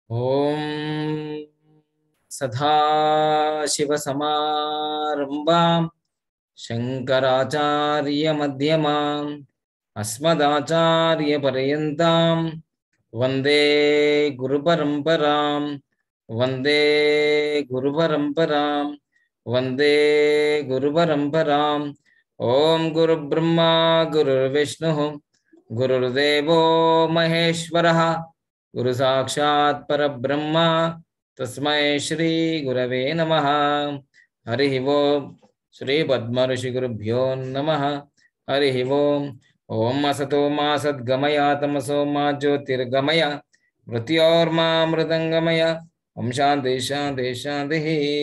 ॐ सदाशिवसमारम्भां शङ्कराचार्यमध्यमाम् अस्मदाचार्यपर्यन्तां वन्दे गुरुपरम्परां वन्दे गुरुपरम्परां वन्दे गुरुपरम्पराम् ॐ गुरुब्रह्मा गुरुर्विष्णुः गुरुर्देवो महेश्वरः गुरु साक्षात् परब्रह्म तस्मै श्री गुरवे नमः हरिः ओम् श्री पद्मऋषिगुरुभ्यो नमः हरिः ओम् ॐ असतो मा सद्गमय तमसो मा ज्योतिर्गमय मृत्योर्मा मृदङ्गमय ॐ शान्ति शान्ति शान्तिः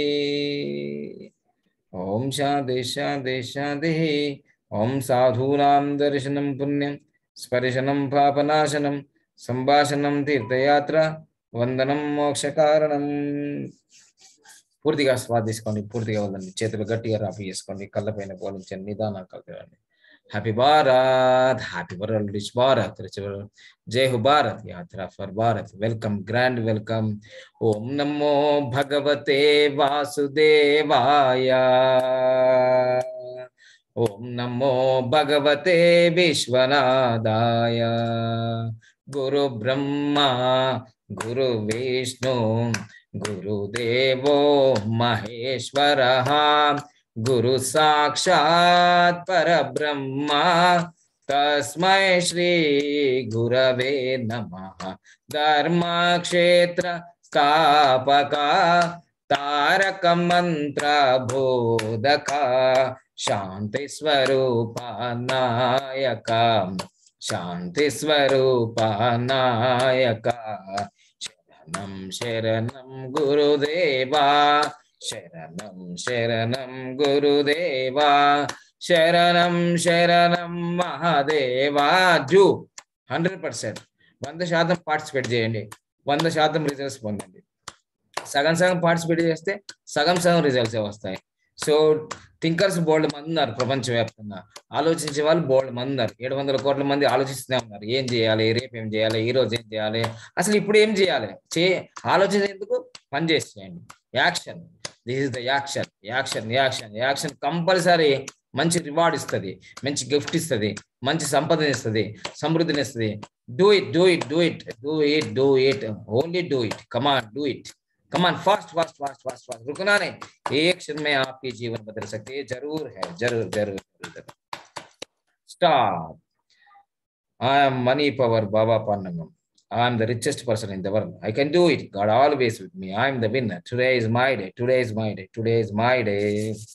ॐ शान्ति शान्ति शान्तिः ॐ साधूनां दर्शनं पुण्यं स्पर्शनं पापनाशनं సంభాషణం తీర్థయాత్ర వందనం మోక్షకారణం పూర్తిగా స్వాదిసుకోండి పూర్తిగా వదండి చేతులు గట్టిగా రాపి చేసుకోండి కళ్ళపైన పోలించండి నిదానం కలగండి happy Bharat happy world rich Bharat rich జై హు భారత్ యాత్ర for Bharat welcome grand welcome ఓం నమో భగవతే వాసుదేవాయ ఓం నమో భగవతే విశ్వనాథాయ గురు బ్రహ్మ గురు విష్ణు గురుదేవో మహేశ్వర గురు సాక్షాత్ పరబ్రహ్మ తస్మై శ్రీ గురవే నమ ధర్మక్షేత్ర స్థాపక తారక మంత్ర బోధక శాంతి స్వరూప నాయక శాంతి స్వరూప నాయక శరణం శరణం గురుదేవా శరణం శరణం గురుదేవా శరణం శరణం మహాదేవా జూ హండ్రెడ్ పర్సెంట్ వంద శాతం పార్టిసిపేట్ చేయండి వంద శాతం రిజల్ట్స్ పొందండి సగం సగం పార్టిసిపేట్ చేస్తే సగం సగం రిజల్ట్స్ వస్తాయి సో థింకర్స్ బోల్డ్ మంది ఉన్నారు ప్రపంచవ్యాప్తంగా ఆలోచించే వాళ్ళు బోల్డ్ మంది ఉన్నారు ఏడు వందల కోట్ల మంది ఆలోచిస్తూనే ఉన్నారు ఏం చేయాలి రేపు ఏం చేయాలి ఈ రోజు ఏం చేయాలి అసలు ఇప్పుడు ఏం చేయాలి చే ఆలోచించేందుకు పని చేసి చేయండి action this is the action action action action compulsory మంచి రివార్డ్ ఇస్తుంది మంచి గిఫ్ట్ ఇస్తుంది మంచి సంపదన ఇస్తుంది సమృద్ధిని ఇస్తుంది do it do it do it do it do it only do it come on do it come on fast fast fast fast fast रुकना नहीं एक क्षण में आपकी जीवन बदल सकते हैं जरूर है जरूर जरूर जरूर जरूर stop I am money power Baba Pandangam I am the richest person in the world. I can do it. God always with me. I am the winner. Today is my day. Today is my day. Today is my day.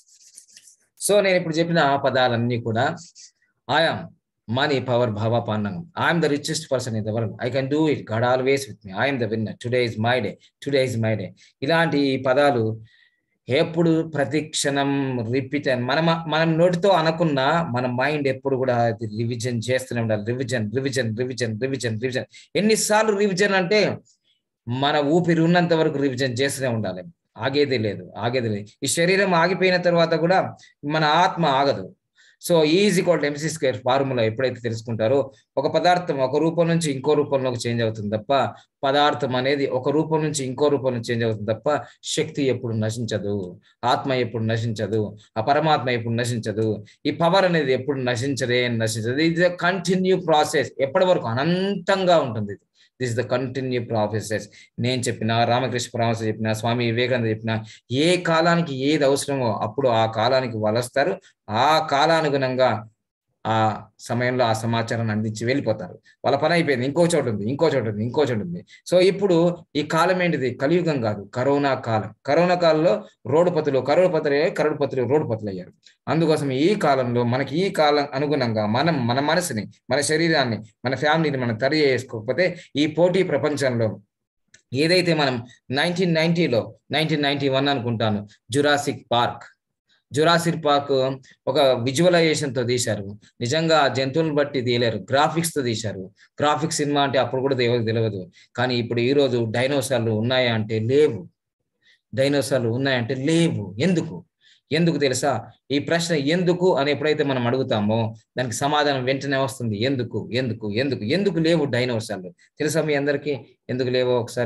So నేను ఇప్పుడు చెప్పిన ఆ పదాలన్నీ కూడా ఆయాం money power Bhava Pandangam I am the richest person in the world I can do it God always with me I am the winner today is my day today is my day ఇలాంటి పదాలు ఎప్పుడు ప్రతి క్షణం రిపీట్ అని మనం మనం నోటితో అనుకున్నా మన మైండ్ ఎప్పుడు కూడా అది రివిజన్ చేస్తూనే ఉండాలి revision revision revision revision revision ఎన్నిసార్లు రివిజన్ అంటే మన ఊపిరి ఉన్నంత వరకు రివిజన్ చేస్తూనే ఉండాలి ఆగేది లేదు ఆగేది లేదు ఈ శరీరం ఆగిపోయిన తర్వాత కూడా మన ఆత్మ ఆగదు so E is called MC square formula ఎప్పుడైతే తెలుసుకుంటారో ఒక పదార్థం ఒక రూపం నుంచి ఇంకో రూపంలోకి చేంజ్ అవుతుంది తప్ప పదార్థం అనేది ఒక రూపం నుంచి ఇంకో రూపంలో చేంజ్ అవుతుంది తప్ప శక్తి ఎప్పుడు నశించదు ఆత్మ ఎప్పుడు నశించదు ఆ పరమాత్మ ఎప్పుడు నశించదు ఈ పవర్ అనేది ఎప్పుడు నశించదే నశించదు ఇది కంటిన్యూ ప్రాసెస్ ఎప్పటి వరకు అనంతంగా ఉంటుంది దిస్ ద కంటిన్యూ ప్రాసెసెస్ నేను చెప్పిన రామకృష్ణ పరమహంస చెప్పిన స్వామి వివేకానంద చెప్పిన ఏ కాలానికి ఏది అవసరమో అప్పుడు ఆ కాలానికి వలస్తారు ఆ కాలానుగుణంగా ఆ సమయంలో ఆ సమాచారాన్ని అందించి వెళ్ళిపోతారు వాళ్ళ పని అయిపోయింది ఇంకో చోటు ఉంది ఇంకో చోటు ఉంది ఇంకో చోటు ఉంది సో ఇప్పుడు ఈ కాలం ఏంటిది కలియుగం కాదు కరోనా కాలం కరోనా కాలంలో రోడ్డుపతులు కరోడుపతులు కరోడుపతులు రోడ్డుపతులు అయ్యారు అందుకోసం ఈ కాలంలో మనకి ఈ కాలం అనుగుణంగా మనం మన మనసుని మన శరీరాన్ని మన ఫ్యామిలీని మనం తరి చేసుకోకపోతే ఈ పోటీ ప్రపంచంలో ఏదైతే మనం నైన్టీన్ నైన్టీలో నైన్టీన్ నైన్టీ వన్ అనుకుంటాను జురాసిక్ పార్క్ జురాసిక్ పార్క్ ఒక విజువలైజేషన్ తో తీశారు నిజంగా జంతువులను బట్టి తీయలేరు గ్రాఫిక్స్ తో తీశారు గ్రాఫిక్స్ సినిమా అంటే అప్పుడు కూడా ఎవరికి తెలియదు కానీ ఇప్పుడు ఈ రోజు డైనోసార్లు ఉన్నాయా అంటే లేవు డైనోసార్లు ఉన్నాయంటే లేవు ఎందుకు ఎందుకు తెలుసా ఈ ప్రశ్న ఎందుకు అని ఎప్పుడైతే మనం అడుగుతామో దానికి సమాధానం వెంటనే వస్తుంది ఎందుకు ఎందుకు ఎందుకు ఎందుకు లేవు డైనోసార్లు తెలుసా మీ అందరికీ ఎందుకు లేవో ఒకసారి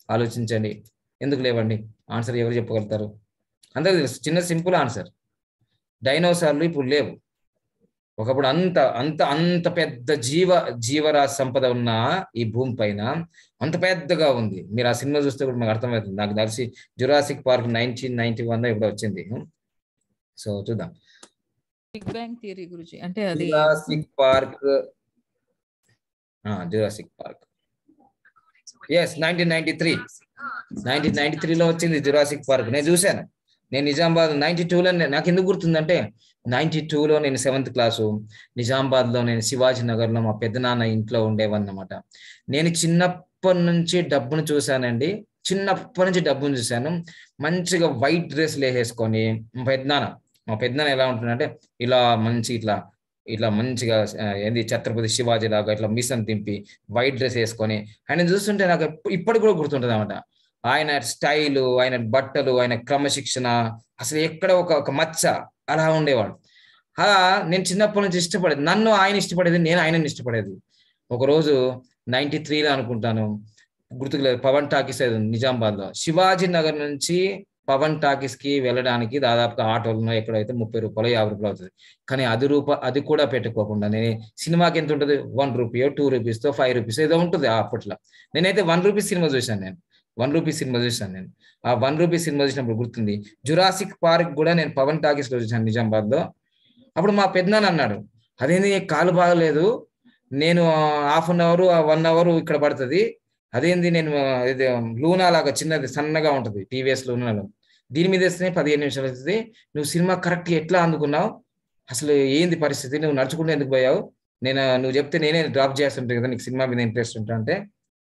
ఆలోచించండి ఎందుకు లేవండి ఆన్సర్ ఎవరు చెప్పగలుగుతారు అందరికి తెలుసు చిన్న సింపుల్ ఆన్సర్ డైనోసార్లు ఇప్పుడు లేవు ఒకప్పుడు అంత అంత అంత పెద్ద జీవ జీవరాశి సంపద ఉన్న ఈ భూమి పైన అంత పెద్దగా ఉంది మీరు ఆ సినిమా చూస్తే కూడా మీకు అర్థమవుతుంది నాకు తెలిసి Jurassic Park nineteen ninety one ఇప్పుడు వచ్చింది సో చూద్దాం బిగ్ బ్యాంగ్ థియరీ గురించి అంటే అది Jurassic Park Jurassic Park yes nineteen ninety three nineteen ninety త్రీలో వచ్చింది జురాసిక్ పార్క్ నేను చూశాను నేను నిజామాబాద్ నైన్టీ టూలో నాకు ఎందుకు గుర్తుందంటే నైన్టీ టూలో నేను సెవెంత్ క్లాసు నిజామాబాద్లో నేను శివాజీ నగర్లో మా పెద్దనాన్న ఇంట్లో ఉండేవన్నమాట నేను చిన్నప్పటి నుంచి డబ్బును చూశానండి చిన్నప్పటి నుంచి డబ్బును చూశాను మంచిగా వైట్ డ్రెస్లు వేసేసుకొని మా పెద్దనాన్న మా పెద్దనాన్న ఎలా ఉంటుందంటే ఇలా మంచి ఇట్లా ఇట్లా మంచిగా ఆ, ఏంది ఛత్రపతి శివాజీ లాగా ఇట్లా మిషన్ తింపి వైట్ డ్రెస్ వేసుకొని ఆయన చూస్తుంటే నాకు ఎప్పు- ఇప్పటికి కూడా గుర్తుంటుంది అనమాట ఆయన స్టైలు ఆయన బట్టలు ఆయన క్రమశిక్షణ అసలు ఎక్కడ ఒక ఒక మచ్చ అలా ఉండేవాడు అలా నేను చిన్నప్పటి నుంచి ఇష్టపడేది నన్ను ఆయన ఇష్టపడేది నేను ఆయనని ఇష్టపడేది ఒకరోజు నైన్టీ త్రీలో అనుకుంటాను గుర్తుకు లేదు పవన్ టాకీస్ ఏదో నిజామాబాద్ లో శివాజీ నగర్ నుంచి పవన్ టాకీస్ కి వెళ్ళడానికి దాదాపుగా ఆటోలను ఎక్కడైతే ముప్పై రూపాయలు యాభై రూపాయలు అవుతుంది కానీ అది రూప అది కూడా పెట్టుకోకుండా నేను సినిమాకి ఎంత ఉంటుంది వన్ రూపీయో టూ రూపీస్ తో ఫైవ్ రూపీస్ ఏదో ఉంటుంది ఆ అప్పట్లో నేనైతే వన్ రూపీస్ సినిమా చూశాను నేను వన్ రూపీ సినిమా చూశాను నేను ఆ వన్ రూపీ సినిమా చూసినప్పుడు గుర్తుంది జురాసిక్ పార్క్ కూడా నేను పవన్ టాకీస్ లో చూశాను నిజామాబాద్ లో అప్పుడు మా పెద్దనాన్న అన్నాడు అదేంది కాలు బాగలేదు నేను half an hour one hour ఇక్కడ పడుతుంది అదేంది నేను ఆ, ఇది లూనా లాగా చిన్నది సన్నగా ఉంటది టీవీఎస్ లూనాలో దీని మీద వేస్తేనే పదిహేను నిమిషాలు అవుతుంది నువ్వు సినిమా కరెక్ట్ ఎట్లా అందుకున్నావు అసలు ఏంది పరిస్థితి నువ్వు నడుచుకుంటూ ఎందుకు పోయావు నేను నువ్వు చెప్తే నేనే డ్రాప్ చేస్తుంటే కదా నీకు సినిమా మీద ఇంట్రెస్ట్ ఉంటా అంటే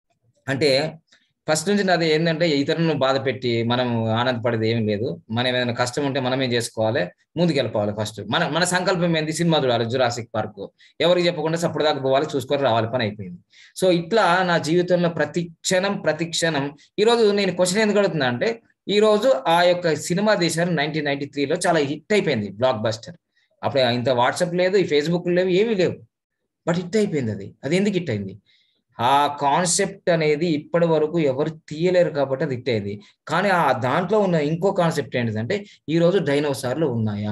అంటే ఫస్ట్ నుంచి నాది ఏంటంటే ఇతరులను బాధ పెట్టి మనం ఆనందపడేది ఏం లేదు మనం ఏదైనా కష్టం ఉంటే మనమే చేసుకోవాలి ముందుకు వెళ్ళిపోవాలి ఫస్ట్ మన మన సంకల్పం ఏంది సినిమా చూడాలి జురాసిక్ పార్క్ ఎవరికి చెప్పకుండా సప్పుడు దాకా పోవాలి చూసుకొని రావాలి పని అయిపోయింది సో ఇట్లా నా జీవితంలో ప్రతి క్షణం ప్రతి క్షణం ఈరోజు నేను క్వశ్చన్ ఎందుకు అడుగుతున్నా అంటే ఈ రోజు ఆ యొక్క సినిమా తీశారు నైన్టీన్ నైన్టీ త్రీలో చాలా హిట్ అయిపోయింది బ్లాక్ బస్టర్ అప్పుడు ఇంత వాట్సాప్ లేదు ఈ ఫేస్బుక్ లేవు ఏమీ లేవు బట్ హిట్ అయిపోయింది అది అది ఎందుకు హిట్ అయింది ఆ కాన్సెప్ట్ అనేది ఇప్పటి వరకు ఎవరు తీయలేరు కాబట్టి అది హిట్ అయింది కానీ ఆ దాంట్లో ఉన్న ఇంకో కాన్సెప్ట్ ఏంటిదంటే ఈ రోజు డైనోసార్లు ఉన్నాయా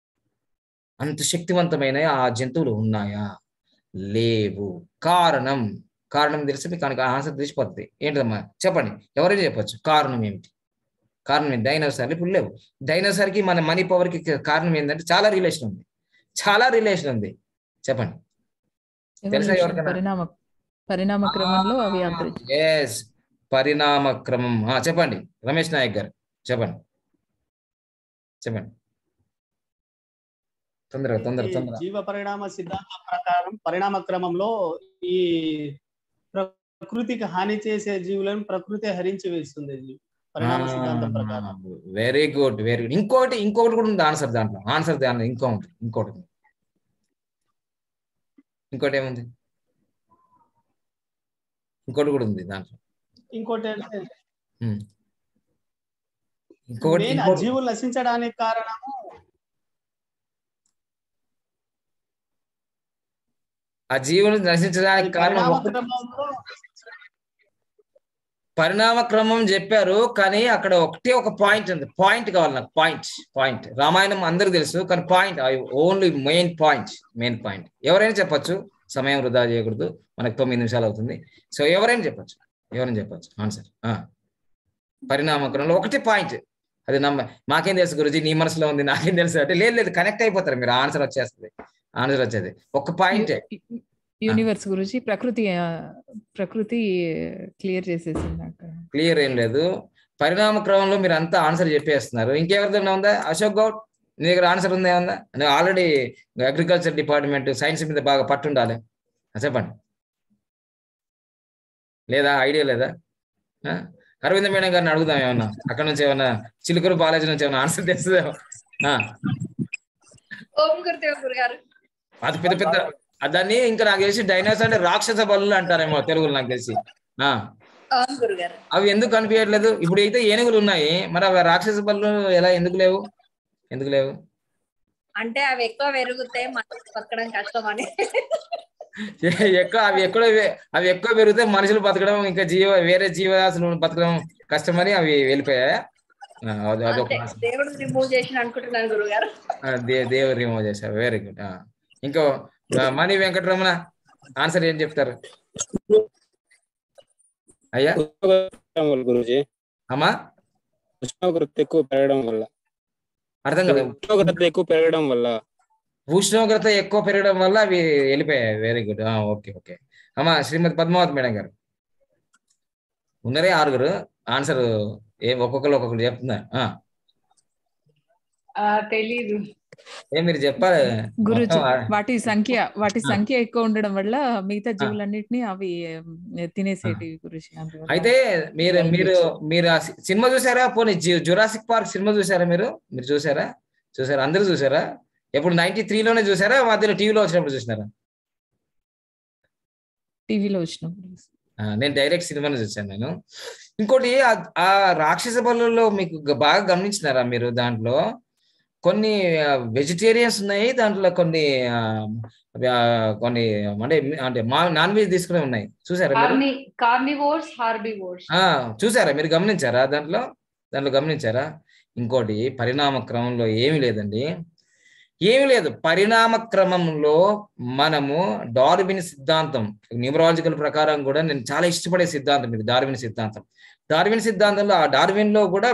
అంత శక్తివంతమైన ఆ జంతువులు ఉన్నాయా లేవు కారణం కారణం తెలిసి మీకు కనుక ఆన్సర్ తెలిసిపోతుంది ఏంటమ్మా చెప్పండి ఎవరైనా చెప్పొచ్చు కారణం ఏమిటి కారణం ఏంటి డైనోసార్లు ఇప్పుడు లేవు డైనోసార్కి మన మనీ పవర్కి కారణం ఏంటంటే చాలా రిలేషన్ ఉంది చాలా రిలేషన్ ఉంది చెప్పండి తెలుసా Evolution, ఎవరికైనా? పరిణామ పరిణామ క్రమంలో అవి అభివృద్ధి ఎస్ పరిణామ క్రమం ఆ, చెప్పండి రమేష్ నాయక్ గారు చెప్పండి చెప్పండి తొందరగా తొందర ఈ తొందర జీవ పరిణామ సిద్ధాంతం ప్రకారం పరిణామ క్రమంలో ఈ ప్రకృతికి హాని చేసే జీవులను ప్రకృతి హరించి వేస్తుంది ఇది పరిణామ సిద్ధాంతం ప్రకారం వెరీ గుడ్ వెరీ గుడ్ ఇంకోటి ఇంకొకటి కూడా ఉంది ఆన్సర్ దాంట్లో ఆన్సర్ దాంట్లో ఇంకో ఉంది ఇంకోటి ఉంది ఇంకోటి ఏముంది ఇంకోటి కూడా ఉంది దాంట్లో ఇంకోటి అంటే ఇంకోటి మెయిన్ ఆ ఇంకోటి జీవులు నశించడానికి కారణము ఆ జీవులు నశించడానికి ఈ కారణం పరిణామ ఒకటి క్రమంలో పరిణామ క్రమం చెప్పారు కానీ అక్కడ ఒకటే ఒక పాయింట్ ఉంది పాయింట్ కావాలి నాకు పాయింట్ పాయింట్ రామాయణం అందరికి తెలుసు కానీ point only main point main point ఎవరైనా చెప్పొచ్చు సమయం వృధా చేయకూడదు మనకు తొమ్మిది నిమిషాలు అవుతుంది సో ఎవరైనా చెప్పొచ్చు ఎవరైనా చెప్పొచ్చు ఆన్సర్ పరిణామ క్రమంలో ఒకటే పాయింట్ అది నమ్మ మాకేం తెలుసు గురుజీ నీ మనసులో ఉంది నాకేం తెలుసు అంటే లేదు లేదు కనెక్ట్ అయిపోతారు మీరు ఆన్సర్ వచ్చేస్తుంది ఆన్సర్ వచ్చేది ఒక పాయింట్ యూనివర్స్ గురించి ప్రకృతి ఆ, ప్రకృతి క్లియర్ చేసేసింది అక్కడ క్లియర్ ఏం లేదు పరిణామ క్రమంలో మీరు అంతా ఆన్సర్ చెప్పేస్తున్నారు ఇంకెవరిదైనా ఉందా అశోక్ గౌడ్ నీ దగ్గర ఆన్సర్ ఉందా ఉందా నువ్వు ఆల్రెడీ అగ్రికల్చర్ డిపార్ట్మెంట్ సైన్స్ మీద బాగా పట్టు ఉండాలి ఆ, చెప్పండి లేదా ఐడియా లేదా ఆ? అరవింద్ మేడం గారిని అడుగుదాం ఏమన్నా అక్కడ నుంచి ఏమన్నా చిలుకూరు బాలాజీ నుంచి ఏమన్నా ఆన్సర్ తెలుస్తుందేమో ఆ, ఓం గురుదేవ్ గురుగారు అది పెద్ద పెద్ద ఆ, దాన్ని ఇంకా నాకు తెలిసి డైనోసార్ అంటే రాక్షస బలు అంటారేమో తెలుగులో నాకు తెలిసి ఆ అవును గురుగారు అవి ఎందుకు కనిపించట్లేదు ఇప్పుడు అయితే ఏనుగులు ఉన్నాయి మరి అవి రాక్షస బళ్ళు ఎలా ఎందుకు లేవు ఎందుకు లేవు అంటే అవి ఎక్కువ పెరుగుతాయి మనం బతకడం కష్టం అని ఎక్కువ అవి ఎక్కువ అవి ఎక్కువ పెరిగితే మనుషులు బతకడం ఇంకా జీవ వేరే జీవరాశులు బతకడం కష్టమని అవి వెళ్ళిపోయాయా ఆ, అది- అదొక అంతే దేవుడు రిమూవ్ చేసిన అనుకుంటున్నాను గురుగారు ఆ, దే దేవుడు రిమూవ్ చేశారు వెరీ గుడ్ ఇంకో ఆ, మణి వెంకటరమణ ఆన్సర్ ఏం చెప్తారు అయ్యా పెరగడం వల్ల గురుజీ అమ్మా ఉష్ణోగ్రత ఎక్కువ పెరగడం వల్ల అర్థం కదా ఉష్ణోగ్రత ఎక్కువ పెరగడం వల్ల ఉష్ణోగ్రత ఎక్కువ పెరగడం వల్ల అవి వెళ్ళిపోయాయి వెరీ గుడ్ ఓకే ఓకే అమ్మా శ్రీమతి పద్మావతి మేడం గారు ఉన్నారే ఆరుగురు ఆన్సర్ ఏం ఒక్కొక్కరు ఒక్కొక్కరు చెప్తున్నారు ఆ, ఆ, తెలీదు ఏం మీరు చెప్పాలి గురుజీ మొత్తం ఆ- వాటి సంఖ్య వాటి ఆ. సంఖ్య ఎక్కువ ఉండడం వల్ల మిగతా జీవులన్నిటిని అవి ఉమ్, తినేసేటివి గురుజీ అందువల్ల అయితే మీరు మీరు మీరు ఆ సి- సినిమా చూసారా పోనీ జు- జురాసిక్ పార్క్ సినిమా చూసారా మీరు మీరు చూసారా చూసారా అందరూ చూసారా ఎప్పుడు నైన్టీ త్రీలోనే చూసారా మధ్యలో టీవీలో వచ్చినప్పుడు చూసినారా టీవీలో వచ్చినప్పుడు ఆ, నేను డైరెక్ట్ సినిమాని చూసాను నేను ఇంకోటి ఆ- ఆ రాక్షస బలుల్లో మీకు గ- బాగా గమనించినారా మీరు దాంట్లో కొన్ని వెజిటేరియన్స్ ఉన్నాయి దాంట్లో కొన్ని ఆ, ఆ, కొన్ని అంటే అంటే మా నాన్ వెజ్ తీసుకునే ఉన్నాయి చూసారా మీరు కార్ని కార్నివోర్స్ హార్బివోర్స్ ఆ చూసారా మీరు గమనించారా దాంట్లో దాంట్లో గమనించారా ఇంకోటి పరిణామ క్రమంలో ఏమీ లేదండి ఏమీ లేదు పరిణామ క్రమంలో మనము డార్విన్ సిద్ధాంతం న్యూమరాలజికల్ ప్రకారం కూడా నేను చాలా ఇష్టపడే సిద్ధాంతం ఇది డార్విన్ సిద్ధాంతం డార్విన్ సిద్ధాంతంలో ఆ డార్విన్ లో కూడా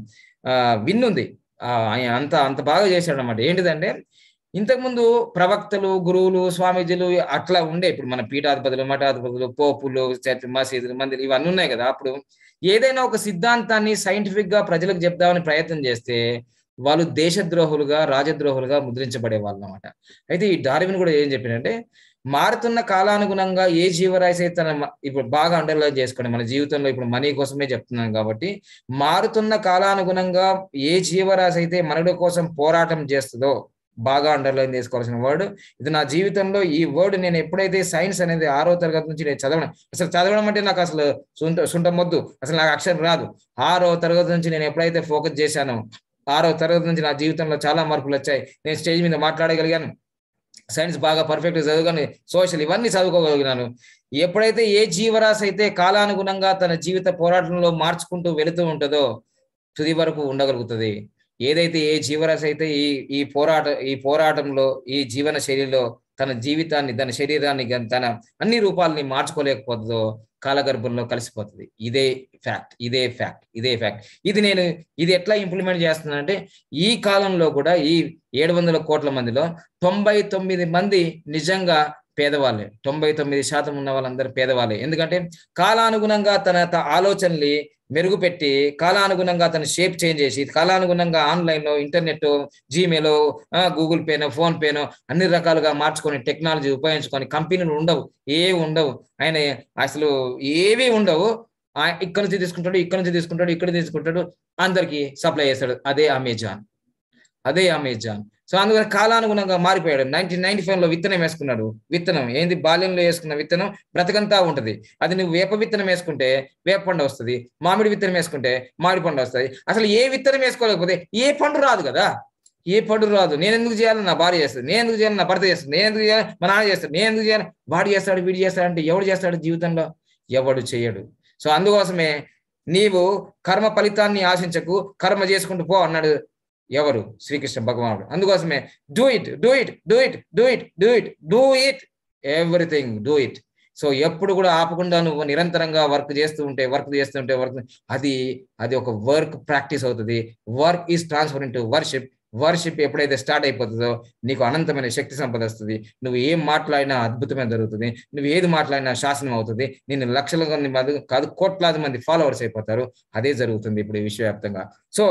ఆ, విన్ ఉంది ఆ, ఆయన అంత అంత బాగా చేశాడు అనమాట ఏంటిదంటే ఇంతకుముందు ప్రవక్తలు గురువులు స్వామీజీలు అట్లా ఉండే ఇప్పుడు మన పీఠాధిపతులు మఠాధిపతులు పోపులు చర్చ్ మసీదులు మందిలు ఇవన్నీ ఉన్నాయి కదా అప్పుడు ఏదైనా ఒక సిద్ధాంతాన్ని సైంటిఫిక్ గా ప్రజలకు చెప్దామని ప్రయత్నం చేస్తే వాళ్ళు దేశద్రోహులుగా రాజద్రోహులుగా ముద్రించబడే వాళ్ళు అనమాట అయితే ఈ డార్విన్ కూడా ఏం చెప్పినంటే మారుతున్న కాలానుగుణంగా ఏ జీవరాశి అయితే తన మ- ఇప్పుడు బాగా అండర్లైన్ చేసుకోండి మన జీవితంలో ఇప్పుడు మనీ కోసమే చెప్తున్నాను కాబట్టి మారుతున్న కాలానుగుణంగా ఏ జీవరాశి అయితే మనుడు కోసం పోరాటం చేస్తుందో బాగా అండర్లైన్ చేసుకోవాల్సిన వర్డ్ ఇది నా జీవితంలో ఈ వర్డ్ నేను ఎప్పుడైతే సైన్స్ అనేది ఆరో తరగతి నుంచి నేను చదవడం అసలు చదవడం అంటే నాకు అసలు సుంట సుంట మొద్దు అసలు నాకు అక్షరం రాదు ఆరో తరగతి నుంచి నేను ఎప్పుడైతే ఫోకస్ చేశానో ఆరో తరగతి నుంచి నా జీవితంలో చాలా మార్పులు వచ్చాయి నేను స్టేజ్ మీద మాట్లాడగలిగాను సైన్స్ బాగా పర్ఫెక్ట్ చదువుకొని సోషల్ ఇవన్నీ చదువుకోగలిగినాను ఎప్పుడైతే ఏ జీవరాశి అయితే కాలానుగుణంగా తన జీవిత పోరాటంలో మార్చుకుంటూ వెళుతూ ఉంటుందో తుది వరకు ఉండగలుగుతుంది ఏదైతే ఏ జీవరాశి అయితే ఈ ఈ పోరాట ఈ పోరాటంలో ఈ జీవన శైలిలో తన జీవితాన్ని తన శరీరాన్ని గన్- తన అన్ని రూపాలని మార్చుకోలేకపోతుందో కాలగర్భంలో కలిసిపోతుంది ఇదే ఫ్యాక్ట్ ఇదే ఫ్యాక్ట్ ఇదే ఫ్యాక్ట్ ఇది నేను ఇది ఎట్లా ఇంప్లిమెంట్ చేస్తున్నానంటే ఈ కాలంలో కూడా ఈ ఏడు వందల కోట్ల మందిలో తొంభై తొమ్మిది మంది నిజంగా పేదవాళ్ళే తొంభై తొమ్మిది శాతం ఉన్న వాళ్ళందరూ పేదవాళ్ళే ఎందుకంటే కాలానుగుణంగా తన త- ఆలోచనల్ని మెరుగుపెట్టి కాలానుగుణంగా తన షేప్ చేంజ్ చేసి కాలానుగుణంగా ఆన్లైన్ లో ఇంటర్నెట్ జీమెయిల్ గూగుల్ పేనో ఫోన్ పేనో అన్ని రకాలుగా మార్చుకొని టెక్నాలజీ ఉపయోగించుకొని కంపెనీలు ఉండవు ఏ ఉండవు ఆయన అసలు ఏవి ఉండవు ఆ ఇక్కడ నుంచి తీసుకుంటాడు ఇక్కడ నుంచి తీసుకుంటాడు ఇక్కడ తీసుకుంటాడు అందరికి సప్లై చేస్తాడు అదే అమెజాన్ అదే అమెజాన్ సో అందుకని కాలానుగుణంగా మారిపోయాడు నైన్టీన్ నైన్టీ ఫైవ్ లో విత్తనం వేసుకున్నాడు విత్తనం ఏంది బాల్యంలో వేసుకున్న విత్తనం బ్రతకంతా ఉంటది అది నువ్వు వేప విత్తనం వేసుకుంటే వేప పండు వస్తుంది మామిడి విత్తనం వేసుకుంటే మామిడి పండు వస్తుంది అసలు ఏ విత్తనం వేసుకోలేకపోతే ఏ పండు రాదు కదా ఏ పండు రాదు నేను ఎందుకు చేయాలి నా భార్య చేస్తుంది నేను ఎందుకు చేయాలి నా భర్త చేస్తుంది నేను ఎందుకు చేయాలి మా నాన్న చేస్తాడు నేను ఎందుకు చేయాలి వాడు చేస్తాడు వీడు చేస్తాడు అంటే ఎవడు చేస్తాడు జీవితంలో ఎవడు చేయడు సో అందుకోసమే నీవు కర్మ ఫలితాన్ని ఆశించకు కర్మ చేసుకుంటూ పో అన్నాడు ఎవరు శ్రీకృష్ణ భగవానుడు అందుకోసమే do it do it do it do it do it do it everything do it so ఎప్పుడు కూడా ఆపకుండా నువ్వు నిరంతరంగా వర్క్ చేస్తూ ఉంటే వర్క్ చేస్తుంటే వర్క్ అది అది ఒక వర్క్ ప్రాక్టీస్ అవుతుంది work is transfer into worship worship ఎప్పుడైతే స్టార్ట్ అయిపోతుందో నీకు అనంతమైన శక్తి సంపద వస్తుంది నువ్వు ఏం మాట్లాడినా అద్భుతమైన జరుగుతుంది నువ్వు ఏది మాట్లాడినా శాసనం అవుతుంది నిన్ను లక్షల మంది మంది కాదు కోట్లాది మంది ఫాలోవర్స్ అయిపోతారు అదే జరుగుతుంది ఇప్పుడు ఈ విశ్వవ్యాప్తంగా సో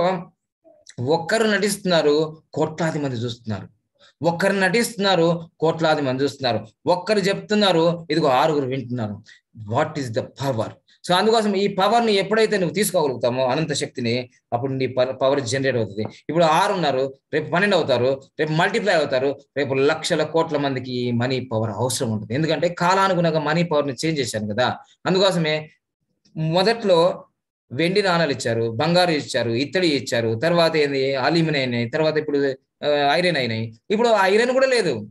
ఒక్కరు నటిస్తున్నారు కోట్లాది మంది చూస్తున్నారు ఒక్కరు నటిస్తున్నారు కోట్లాది మంది చూస్తున్నారు ఒక్కరు చెప్తున్నారు ఇదిగో ఆరుగురు వింటున్నారు what is the power so అందుకోసం ఈ పవర్ ని ఎప్పుడైతే నువ్వు తీసుకోగలుగుతామో అనంత శక్తిని అప్పుడు నీ పవర్ జనరేట్ అవుతుంది ఇప్పుడు ఆరు ఉన్నారు రేపు పన్నెండు అవుతారు రేపు మల్టిప్లై అవుతారు రేపు లక్షల కోట్ల మందికి ఈ మనీ పవర్ అవసరం ఉంటుంది ఎందుకంటే కాలానుగుణంగా మనీ పవర్ ని చేంజ్ చేశాను కదా అందుకోసమే మొదట్లో వెండి నాణాలు ఇచ్చారు బంగారు ఇచ్చారు ఇత్తడి ఇచ్చారు తర్వాత ఏంది అల్యూమినియం అయినాయి తర్వాత ఇప్పుడు ఐరన్ అయినాయి ఇప్పుడు ఐరన్ కూడా లేదు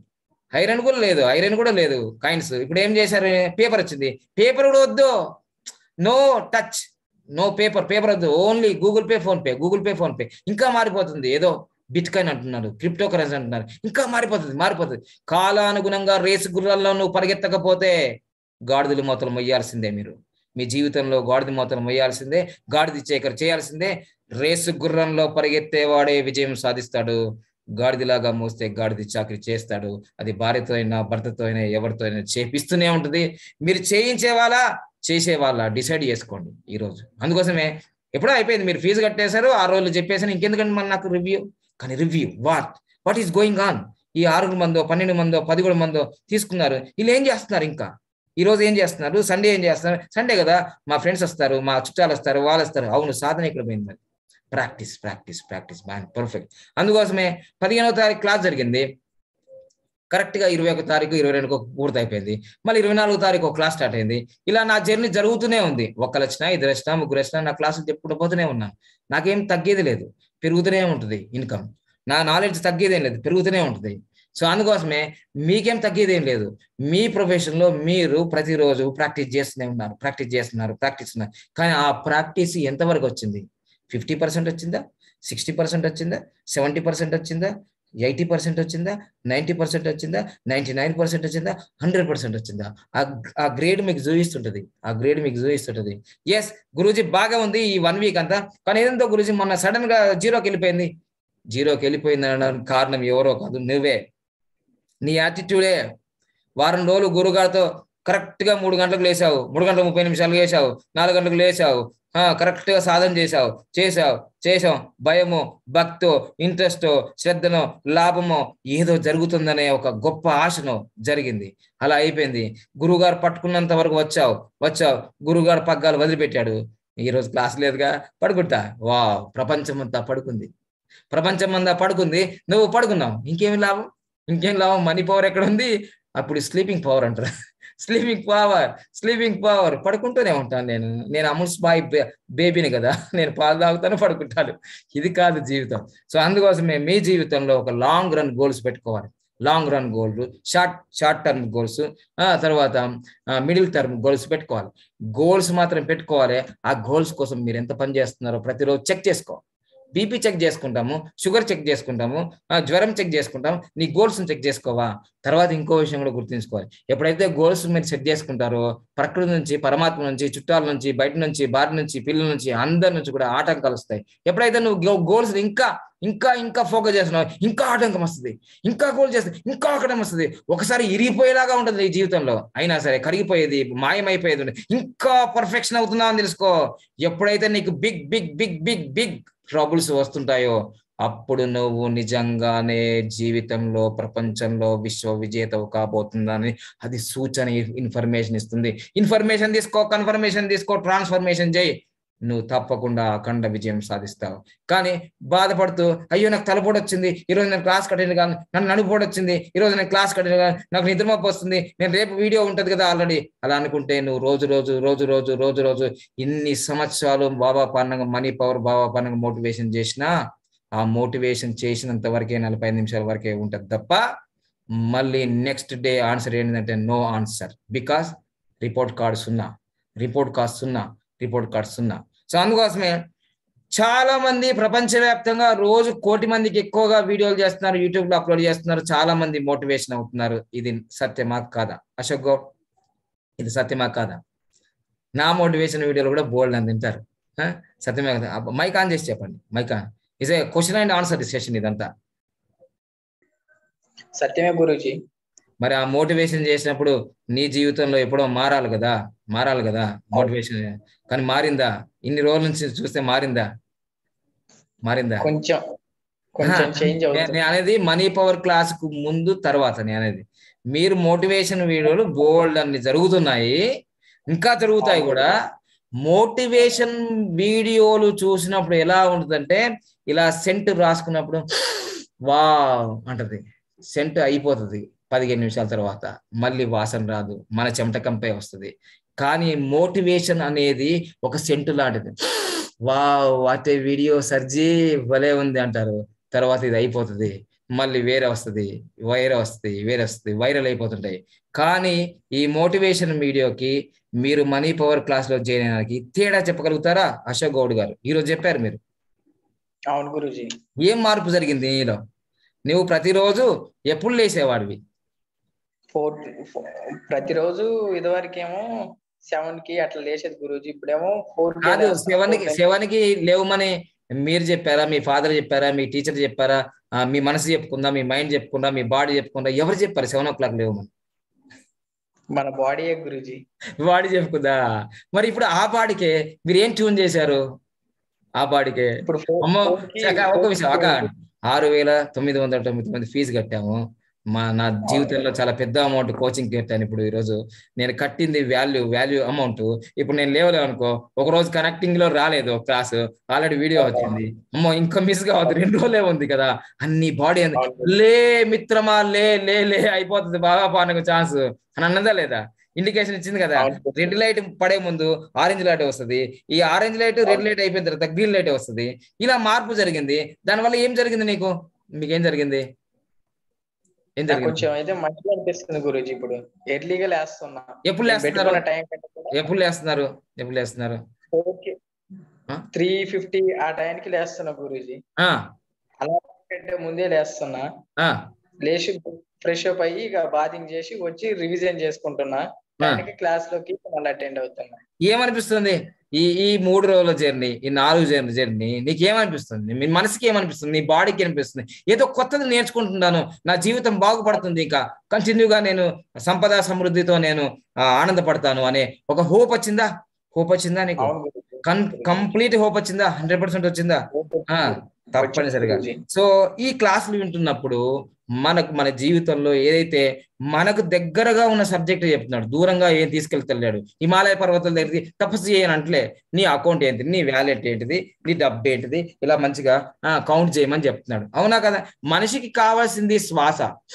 ఐరన్ కూడా లేదు ఐరన్ కూడా లేదు కాయిన్స్ ఇప్పుడు ఏం చేశారు పేపర్ వచ్చింది పేపర్ కూడా వద్దు no touch no paper paper వద్దు only Google pay phone PhonePe Google pay phone PhonePe ఇంకా మారిపోతుంది ఏదో బిట్ కాయిన్ అంటున్నారు క్రిప్టో కరెన్సీ అంటున్నారు ఇంకా మారిపోతుంది మారిపోతుంది కాలానుగుణంగా రేసు గుర్రాల్లో నువ్వు పరిగెత్తకపోతే గాడిదలు మూతలు మొయ్యాల్సిందే మీరు మీ జీవితంలో గాడిద మూతలు మొయ్యాల్సిందే గాడిద చేకర చేయాల్సిందే రేసు గుర్రంలో పరిగెత్తేవాడే విజయం సాధిస్తాడు గాడిదలాగా మోస్తే గాడిద చాకరీ చేస్తాడు అది భార్యతో అయినా భర్తతో అయినా ఎవరితో అయినా చేపిస్తూనే ఉంటుంది మీరు చేయించే వాళ్ళ చేసే వాళ్ళ డిసైడ్ చేసుకోండి ఈ రోజు అందుకోసమే ఎప్పుడో అయిపోయింది మీరు ఫీజు కట్టేశారు ఆ రోజులు చెప్పేసాను ఇంకెందుకంటే మన నాకు రివ్యూ కానీ review what what is going on ఈ ఆరుగురు మందో పన్నెండు మందో పదిహేడు మందో తీసుకున్నారు వీళ్ళు ఏం చేస్తున్నారు ఇంకా ఈ రోజు ఏం చేస్తున్నారు సండే ఏం చేస్తున్నారు సండే కదా మా ఫ్రెండ్స్ వస్తారు మా చుట్టాలు వస్తారు వాళ్ళు వస్తారు అవును సాధన ఇక్కడ పోయింది మరి ప్రాక్టీస్ ప్రాక్టీస్ ప్రాక్టీస్ బాగా పర్ఫెక్ట్ అందుకోసమే పదిహేనవ తారీఖు క్లాస్ జరిగింది కరెక్ట్ గా ఇరవై ఒక తారీఖు ఇరవై రెండుకు పూర్తి అయిపోయింది మళ్ళీ ఇరవై నాలుగో తారీఖు ఒక క్లాస్ స్టార్ట్ అయింది ఇలా నా జర్నీ జరుగుతూనే ఉంది ఒక్కరు వచ్చినా ఇద్దరు వచ్చినా ముగ్గురు వచ్చినా నా క్లాసులు చెప్పుకుంటూ పోతూనే ఉన్నాను నాకేం తగ్గేది లేదు పెరుగుతూనే ఉంటుంది ఇన్కమ్ నా నాలెడ్జ్ తగ్గేదేం లేదు పెరుగుతూనే ఉంటుంది సో అందుకోసమే మీకేం తగ్గేదేం లేదు మీ ప్రొఫెషన్ లో మీరు ప్రతిరోజు ప్రాక్టీస్ చేస్తూనే ఉన్నారు ప్రాక్టీస్ చేస్తున్నారు ప్రాక్టీస్ ఉన్నారు కానీ ఆ ప్రాక్టీస్ ఎంతవరకు వచ్చింది ఫిఫ్టీ పర్సెంట్ వచ్చిందా సిక్స్టీ పర్సెంట్ వచ్చిందా సెవెంటీ పర్సెంట్ వచ్చిందా ఎయిటీ పర్సెంట్ వచ్చిందా నైంటీ పర్సెంట్ వచ్చిందా నైంటీ నైన్ పర్సెంట్ వచ్చిందా హండ్రెడ్ పర్సెంట్ వచ్చిందా ఆ గ్రేడ్ మీకు చూపిస్తుంటది ఆ గ్రేడ్ మీకు చూపిస్తుంటది ఎస్ గురూజీ బాగా ఉంది ఈ వన్ వీక్ అంతా కానీ ఏదంతో గురూజీ మొన్న సడన్ గా జీరోకి వెళ్ళిపోయింది జీరోకి వెళ్ళిపోయింది అనడానికి కారణం ఎవరో కాదు నువ్వే నీ యాటిట్యూడే వారం రోజులు గురుగారితో కరెక్ట్ గా మూడు గంటలకు లేచావు మూడు గంటల ముప్పై నిమిషాలు లేచావు నాలుగు గంటలకు లేచావు కరెక్ట్ గా సాధన చేసావు చేసావు చేసాం భయము భక్తో ఇంట్రెస్ట్ శ్రద్ధనో లాభమో ఏదో జరుగుతుందనే ఒక గొప్ప ఆశను జరిగింది అలా అయిపోయింది గురువుగారు పట్టుకున్నంత వరకు వచ్చావు వచ్చావు గురువుగారు పగ్గాలు వదిలిపెట్టాడు ఈ రోజు క్లాస్ లేదుగా పడుకుంటా వా ప్రపంచం అంతా పడుకుంది ప్రపంచం అంతా పడుకుంది నువ్వు పడుకున్నావు ఇంకేమి లాభం ఇంకేం లాభం మనీ పవర్ ఎక్కడ ఉంది అప్పుడు స్లీపింగ్ పవర్ అంటారు స్లీపింగ్ పవర్ స్లీపింగ్ పవర్ పడుకుంటూనే ఉంటాను నేను నేను అముల్స్ బాయ్ బేబీని కదా నేను పాలు తాగుతాను పడుకుంటాను ఇది కాదు జీవితం సో అందుకోసమే మీ జీవితంలో ఒక లాంగ్ రన్ గోల్స్ పెట్టుకోవాలి long run goal short short term goals తర్వాత మిడిల్ టర్మ్ గోల్స్ పెట్టుకోవాలి గోల్స్ మాత్రం పెట్టుకోవాలి ఆ గోల్స్ కోసం మీరు ఎంత పని చేస్తున్నారో ప్రతిరోజు చెక్ చేసుకోవాలి బీపీ చెక్ చేసుకుంటాము షుగర్ చెక్ చేసుకుంటాము జ్వరం చెక్ చేసుకుంటాము నీ గోల్స్ చెక్ చేసుకోవా తర్వాత ఇంకో విషయం కూడా గుర్తుంచుకోవాలి ఎప్పుడైతే గోల్స్ మీరు సెట్ చేసుకుంటారో ప్రకృతి నుంచి పరమాత్మ నుంచి చుట్టాల నుంచి బయట నుంచి భార్య నుంచి పిల్లల నుంచి అందరి నుంచి కూడా ఆటంకాలు వస్తాయి ఎప్పుడైతే నువ్వు గోల్స్ ఇంకా ఇంకా ఇంకా ఫోకస్ చేస్తున్నావు ఇంకా ఆటంకం వస్తుంది ఇంకా గోల్ చేస్తుంది ఇంకా ఆటంకం వస్తుంది ఒకసారి ఇరిగిపోయేలాగా ఉంటుంది ఈ జీవితంలో అయినా సరే కరిగిపోయేది మాయమైపోయేది ఇంకా పర్ఫెక్షన్ అవుతుందా అని తెలుసుకో ఎప్పుడైతే నీకు big big big big big troubles వస్తుంటాయో అప్పుడు నువ్వు నిజంగానే జీవితంలో ప్రపంచంలో విశ్వ విజేతవు కాబోతుందని అది సూచన ఇన్ఫర్మేషన్ ఇస్తుంది ఇన్ఫర్మేషన్ తీసుకో కన్ఫర్మేషన్ తీసుకో ట్రాన్స్ఫర్మేషన్ చేయి నువ్వు తప్పకుండా అఖండ విజయం సాధిస్తావు కానీ బాధపడుతూ అయ్యో నాకు తలపోటు వచ్చింది ఈరోజు నేను క్లాస్ కట్టిన కానీ నన్ను నడుపోటు వచ్చింది ఈరోజు నేను క్లాస్ కట్టిన కానీ నాకు నిద్రమప్పు వస్తుంది నేను రేపు వీడియో ఉంటది కదా ఆల్రెడీ అలా అనుకుంటే నువ్వు రోజు రోజు రోజు రోజు రోజు రోజు ఇన్ని సంవత్సరాలు బాబా పన్నంగా మనీ పవర్ బాబా పన్నంగా మోటివేషన్ చేసినా ఆ మోటివేషన్ చేసినంత వరకే నలభై నిమిషాల వరకే ఉంటుంది తప్ప మళ్ళీ నెక్స్ట్ డే ఆన్సర్ ఏంటంటే no answer because report card సున్నా రిపోర్ట్ కార్డ్ సున్నా రిపోర్ట్ కార్డ్ సున్నా సో అందుకోసమే చాలా మంది ప్రపంచవ్యాప్తంగా రోజు కోటి మందికి ఎక్కువగా వీడియోలు చేస్తున్నారు యూట్యూబ్ లో అప్లోడ్ చేస్తున్నారు చాలా మంది మోటివేషన్ అవుతున్నారు ఇది సత్యమా కాదా అశోక్ గౌడ్ ఇది సత్యమా కాదా నా మోటివేషన్ వీడియోలు కూడా బోల్డ్ అని తింటారు సత్యమే కదా మైక్ ఆన్ చేసి చెప్పండి mic on is a question and answer session ఇదంతా సత్యమే గురుజీ మరి ఆ మోటివేషన్ చేసినప్పుడు నీ జీవితంలో ఎప్పుడో మారాలి కదా మారాలి కదా మోటివేషన్ కానీ మారిందా ఇన్ని రోజుల నుంచి చూస్తే మారిందా మారిందా కొంచెం కొంచెం చేంజ్ అవుతుంది నేను అనేది మనీ పవర్ క్లాస్ కు ముందు తర్వాత నేను అనేది మీరు మోటివేషన్ వీడియోలు బోల్డ్ అన్ని జరుగుతున్నాయి ఇంకా జరుగుతాయి కూడా మోటివేషన్ వీడియోలు చూసినప్పుడు ఎలా ఉంటుందంటే ఇలా సెంట్ రాసుకున్నప్పుడు వా అంటది సెంట్ అయిపోతుంది పదిహేను నిమిషాల తర్వాత మళ్ళీ వాసన రాదు మన చెమట కంపే వస్తుంది కానీ మోటివేషన్ అనేది ఒక సెంటు లాంటిది వా వాట్ ఏ వీడియో సర్జీ భలే ఉంది అంటారు తర్వాత ఇది అయిపోతుంది మళ్ళీ వేరే వస్తుంది వైరే వస్తుంది వేరే వస్తుంది వైరల్ అయిపోతుంటాయి కానీ ఈ మోటివేషన్ వీడియోకి మీరు మనీ పవర్ క్లాస్ లో జాయిన్ అయినానికి తేడా చెప్పగలుగుతారా అశోక్ గౌడ్ గారు ఈరోజు చెప్పారు మీరు అవును గురుజీ ఏం మార్పు జరిగింది నీలో నువ్వు ప్రతిరోజు ఎప్పుడు లేసేవాడివి ఫోర్ ప్రతిరోజు ఇదివరకేమో సెవెన్ కి అట్లా లేచేది గురూజీ ఇప్పుడేమో ఫోర్ కాదు సెవెన్ కి సెవెన్ కి లేవమని మీరు చెప్పారా మీ ఫాదర్ చెప్పారా మీ టీచర్ చెప్పారా ఆ, మీ మనసు చెప్పుకుందా మీ మైండ్ చెప్పుకుందా మీ బాడీ చెప్పుకుందా ఎవరు చెప్పారు సెవెన్ ఓ క్లాక్ లేవమని మన బాడీయే గురూజీ బాడీ చెప్పుకుందా మరి ఇప్పుడు ఆ బాడీకే మీరు ఏం ట్యూన్ చేశారు ఆ బాడీకే ఇప్పుడు four- అమ్మో four కి- అక్క, ఒక్క four విషయం కి అక్క ఆరు వేల తొమ్మిది వందల తొమ్మిది మంది ఫీజు కట్టాము మా నా జీవితంలో చాలా పెద్ద అమౌంట్ కోచింగ్ కట్టాను ఇప్పుడు ఈ రోజు నేను కట్టింది వాల్యూ వాల్యూ అమౌంట్ ఇప్పుడు నేను లేవలేవు అనుకో ఒక రోజు కనెక్టింగ్ లో రాలేదు క్లాస్ ఆల్రెడీ వీడియో వచ్చింది అమ్మో ఇంకా మిస్ కావద్దు రెండు రోజులే ఉంది కదా అన్ని బాడీ అంది అవును. లే మిత్రమా లే లే లే అయిపోతుంది బాగా పానకు ఛాన్స్ అని అన్నదా లేదా ఇండికేషన్ ఇచ్చింది కదా అవును. రెడ్ లైట్ పడే ముందు ఆరెంజ్ లైట్ వస్తుంది ఈ ఆరెంజ్ లైట్ రెడ్ లైట్ అయిపోయిన తర్వాత గ్రీన్ లైట్ వస్తుంది ఇలా మార్పు జరిగింది దానివల్ల ఏం జరిగింది నీకు మీకేం జరిగింది ఏం నాకు జరిగింది కొంచెం అయితే మంచిగా అనిపిస్తుంది గురూజీ ఇప్పుడు ఎర్లీగా లేస్తున్నా ఎప్పుడు నేను లేస్తున్నారు పెట్టుకున్న టైం కంటే కూడా ఎప్పుడు లేస్తున్నారు ఎప్పుడు లేస్తున్నారు ఓకే ఆ? త్రీ ఫిఫ్టీ ఆ టైంకి లేస్తున్నా గురూజీ ఆ అలా కంటే ముందే లేస్తున్నా ఆ లేచి ఫ్రెష్ అప్ అయ్యి ఇక బాతింగ్ చేసి వచ్చి రివిజన్ చేసుకుంటున్నా దానికి క్లాస్ లోకి మళ్ళీ అటెండ్ అవుతున్నా ఏమనిపిస్తుంది ఈ ఈ మూడు రోజుల జర్నీ ఈ నాలుగు జర్నీ జర్నీ నీకు ఏమనిపిస్తుంది మీ మనసుకి ఏమనిపిస్తుంది నీ బాడీకి అనిపిస్తుంది ఏదో కొత్తది నేర్చుకుంటున్నాను నా జీవితం బాగుపడుతుంది ఇంకా కంటిన్యూగా నేను సంపద సమృద్ధితో నేను ఆ, ఆనందపడతాను అనే ఒక హోప్ వచ్చిందా హోప్ వచ్చిందా నీకు అవును గురూజీ. కన్ కంప్లీట్ హోప్ వచ్చిందా హండ్రెడ్ పర్సెంట్ వచ్చిందా ఆ, తప్పనిసరిగా సో ఈ క్లాసులు వింటున్నప్పుడు మనకు మన జీవితంలో ఏదైతే మనకు దగ్గరగా ఉన్న సబ్జెక్ట్ చెప్తున్నాడు దూరంగా ఏం తీసుకెళ్తలేడు హిమాలయ పర్వతాల దగ్గరికి తపస్సు చేయని అంటలే నీ అకౌంట్ ఏంటిది నీ వ్యాలెట్ ఏంటిది నీ డబ్బు ఏంటిది ఇలా మంచిగా కౌంట్ చేయమని చెప్తున్నాడు అవునా కదా మనిషికి కావాల్సింది శ్వాస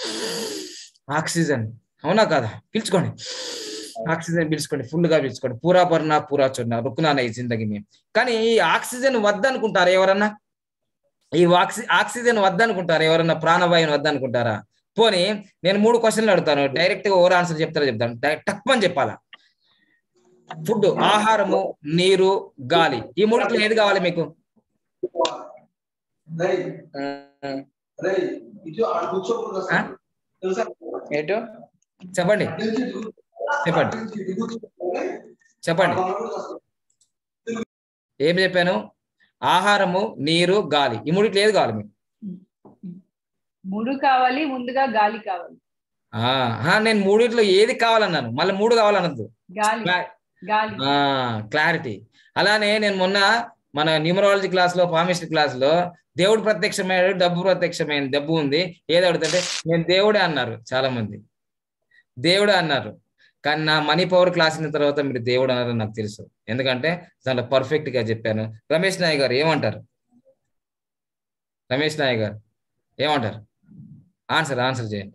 ఆక్సిజన్ అవునా కదా పిలుచుకోండి ఆక్సిజన్ పీల్చుకోండి ఫుల్ గా పీల్చుకోండి పూరా పర్ణ పూరా చొన్న రుక్కునాన ఈ జిందగీ మేము కానీ ఈ ఆక్సిజన్ వద్దనుకుంటారా ఎవరన్నా ఈ ఆక్సి ఆక్సిజన్ వద్దనుకుంటారా ఎవరన్నా ప్రాణవాయువుని వద్దనుకుంటారా పోనీ నేను మూడు క్వశ్చన్లు అడుగుతాను డైరెక్ట్ గా ఓవర్ ఆన్సర్ చెప్తారో చెప్తాను డైరెక్ట్ తక్కువని చెప్పాలా ఫుడ్ ఆహారము నీరు గాలి ఈ మూడిట్లో ఏది కావాలి మీకు ఉమ్. ఆ? ఎటు చెప్పండి చెప్పండి చెప్పండి ఏం చెప్పాను ఆహారము నీరు గాలి ఈ మూడిట్లో ఏది కావాలి మీకు మూడు కావాలి ముందుగా గాలి కావాలి ఆ, ఆ, నేను మూడిట్లో ఏది కావాలన్నాను మళ్ళీ మూడు కావాలన్నది గాలి గాలి క్లారిటీ అలానే నేను మొన్న మన న్యూమరాలజీ క్లాస్ లో పామిస్ట్రీ క్లాస్ లో దేవుడు ప్రత్యక్షమయ్యాడు డబ్బు ప్రత్యక్షమైంది డబ్బు ఉంది ఏది అడుగుతుంటే నేను దేవుడే అన్నారు చాలా మంది దేవుడే అన్నారు కానీ నా మనీ పవర్ క్లాస్ అయిన తర్వాత మీరు దేవుడు అన్నారని నాకు తెలుసు ఎందుకంటే దాంట్లో పర్ఫెక్ట్ గా చెప్పాను రమేష్ నాయక్ గారు ఏమంటారు రమేష్ నాయక్ గారు ఏమంటారు ఆన్సర్ ఆన్సర్ చేయండి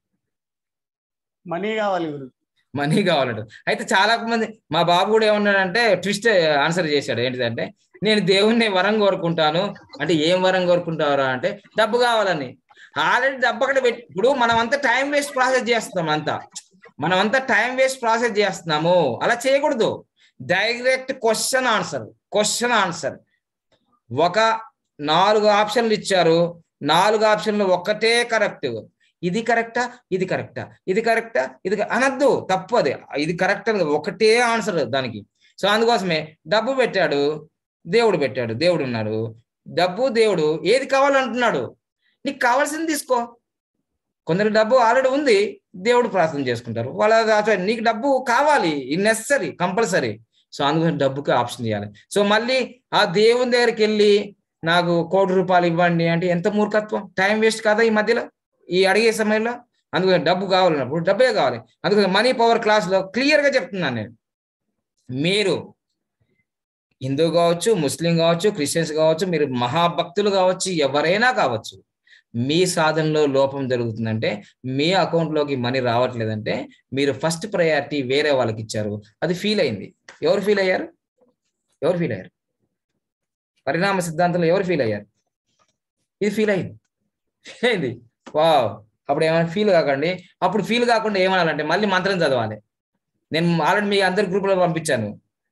మనీ కావాలి గురు మనీ కావాలంట అయితే చాలా మంది మా బాబు కూడా ఏమన్నాడంటే ట్విస్ట్ ఆన్సర్ చేశాడు ఏంటిదంటే నేను దేవుణ్ణి వరం కోరుకుంటాను అంటే ఏం వరం కోరుకుంటారా అంటే డబ్బు కావాలని ఆల్రెడీ డబ్బు అక్కడ పెట్టి ఇప్పుడు మనం అంతా టైం వేస్ట్ ప్రాసెస్ చేస్తున్నాం అంతా మనం అంతా టైం వేస్ట్ ప్రాసెస్ చేస్తున్నాము అలా చేయకూడదు direct question answer question answer ఒక నాలుగు ఆప్షన్లు ఇచ్చారు నాలుగు ఆప్షన్లు ఒక్కటే కరెక్ట్ ఇది కరెక్టా ఇది కరెక్టా ఇది కరెక్టా ఇది క- అనద్దు తప్పు అది ఇది కరెక్ట్ అని కాదు, ఒకటే ఆన్సర్ దానికి సో అందుకోసమే డబ్బు పెట్టాడు దేవుడు పెట్టాడు దేవుడు ఉన్నాడు డబ్బు దేవుడు ఏది కావాలంటున్నాడు నీకు కావాల్సింది తీసుకో కొందరు డబ్బు ఆల్రెడీ ఉంది దేవుడు ప్రార్థన చేసుకుంటారు వాళ్ళ అసలు నీకు డబ్బు కావాలి నెసరీ కంపల్సరీ సో అందుకని డబ్బుకి ఆప్షన్ చేయాలి సో మళ్ళీ ఆ దేవుని దగ్గరికి వెళ్ళి నాకు కోటి రూపాయలు ఇవ్వండి అంటే ఎంత మూర్ఖత్వం టైం వేస్ట్ కాదా ఈ మధ్యలో ఈ అడిగే సమయంలో అందుకని డబ్బు కావాలన్నప్పుడు డబ్బే కావాలి అందుకని మనీ పవర్ క్లాస్లో క్లియర్గా చెప్తున్నాను నేను మీరు హిందూ కావచ్చు ముస్లిం కావచ్చు క్రిస్టియన్స్ కావచ్చు మీరు మహాభక్తులు కావచ్చు ఎవరైనా కావచ్చు మీ సాధనలో లోపం జరుగుతుందంటే మీ అకౌంట్లోకి మనీ రావట్లేదంటే మీరు ఫస్ట్ ప్రయారిటీ వేరే వాళ్ళకి ఇచ్చారు అది ఫీల్ అయింది ఎవరు ఫీల్ అయ్యారు ఎవరు ఫీల్ అయ్యారు పరిణామ సిద్ధాంతంలో ఎవరు ఫీల్ అయ్యారు ఇది ఫీల్ అయింది ఫీల్ అయింది వావ్ అప్పుడు ఏమైనా ఫీల్ కాకండి అప్పుడు ఫీల్ కాకుండా ఏమనాలంటే మళ్ళీ మంత్రం చదవాలి నేను ఆల్రెడీ మీ అందరి గ్రూపులో పంపించాను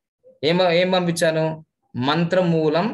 ఏం ఏం పంపించాను మంత్రమూలం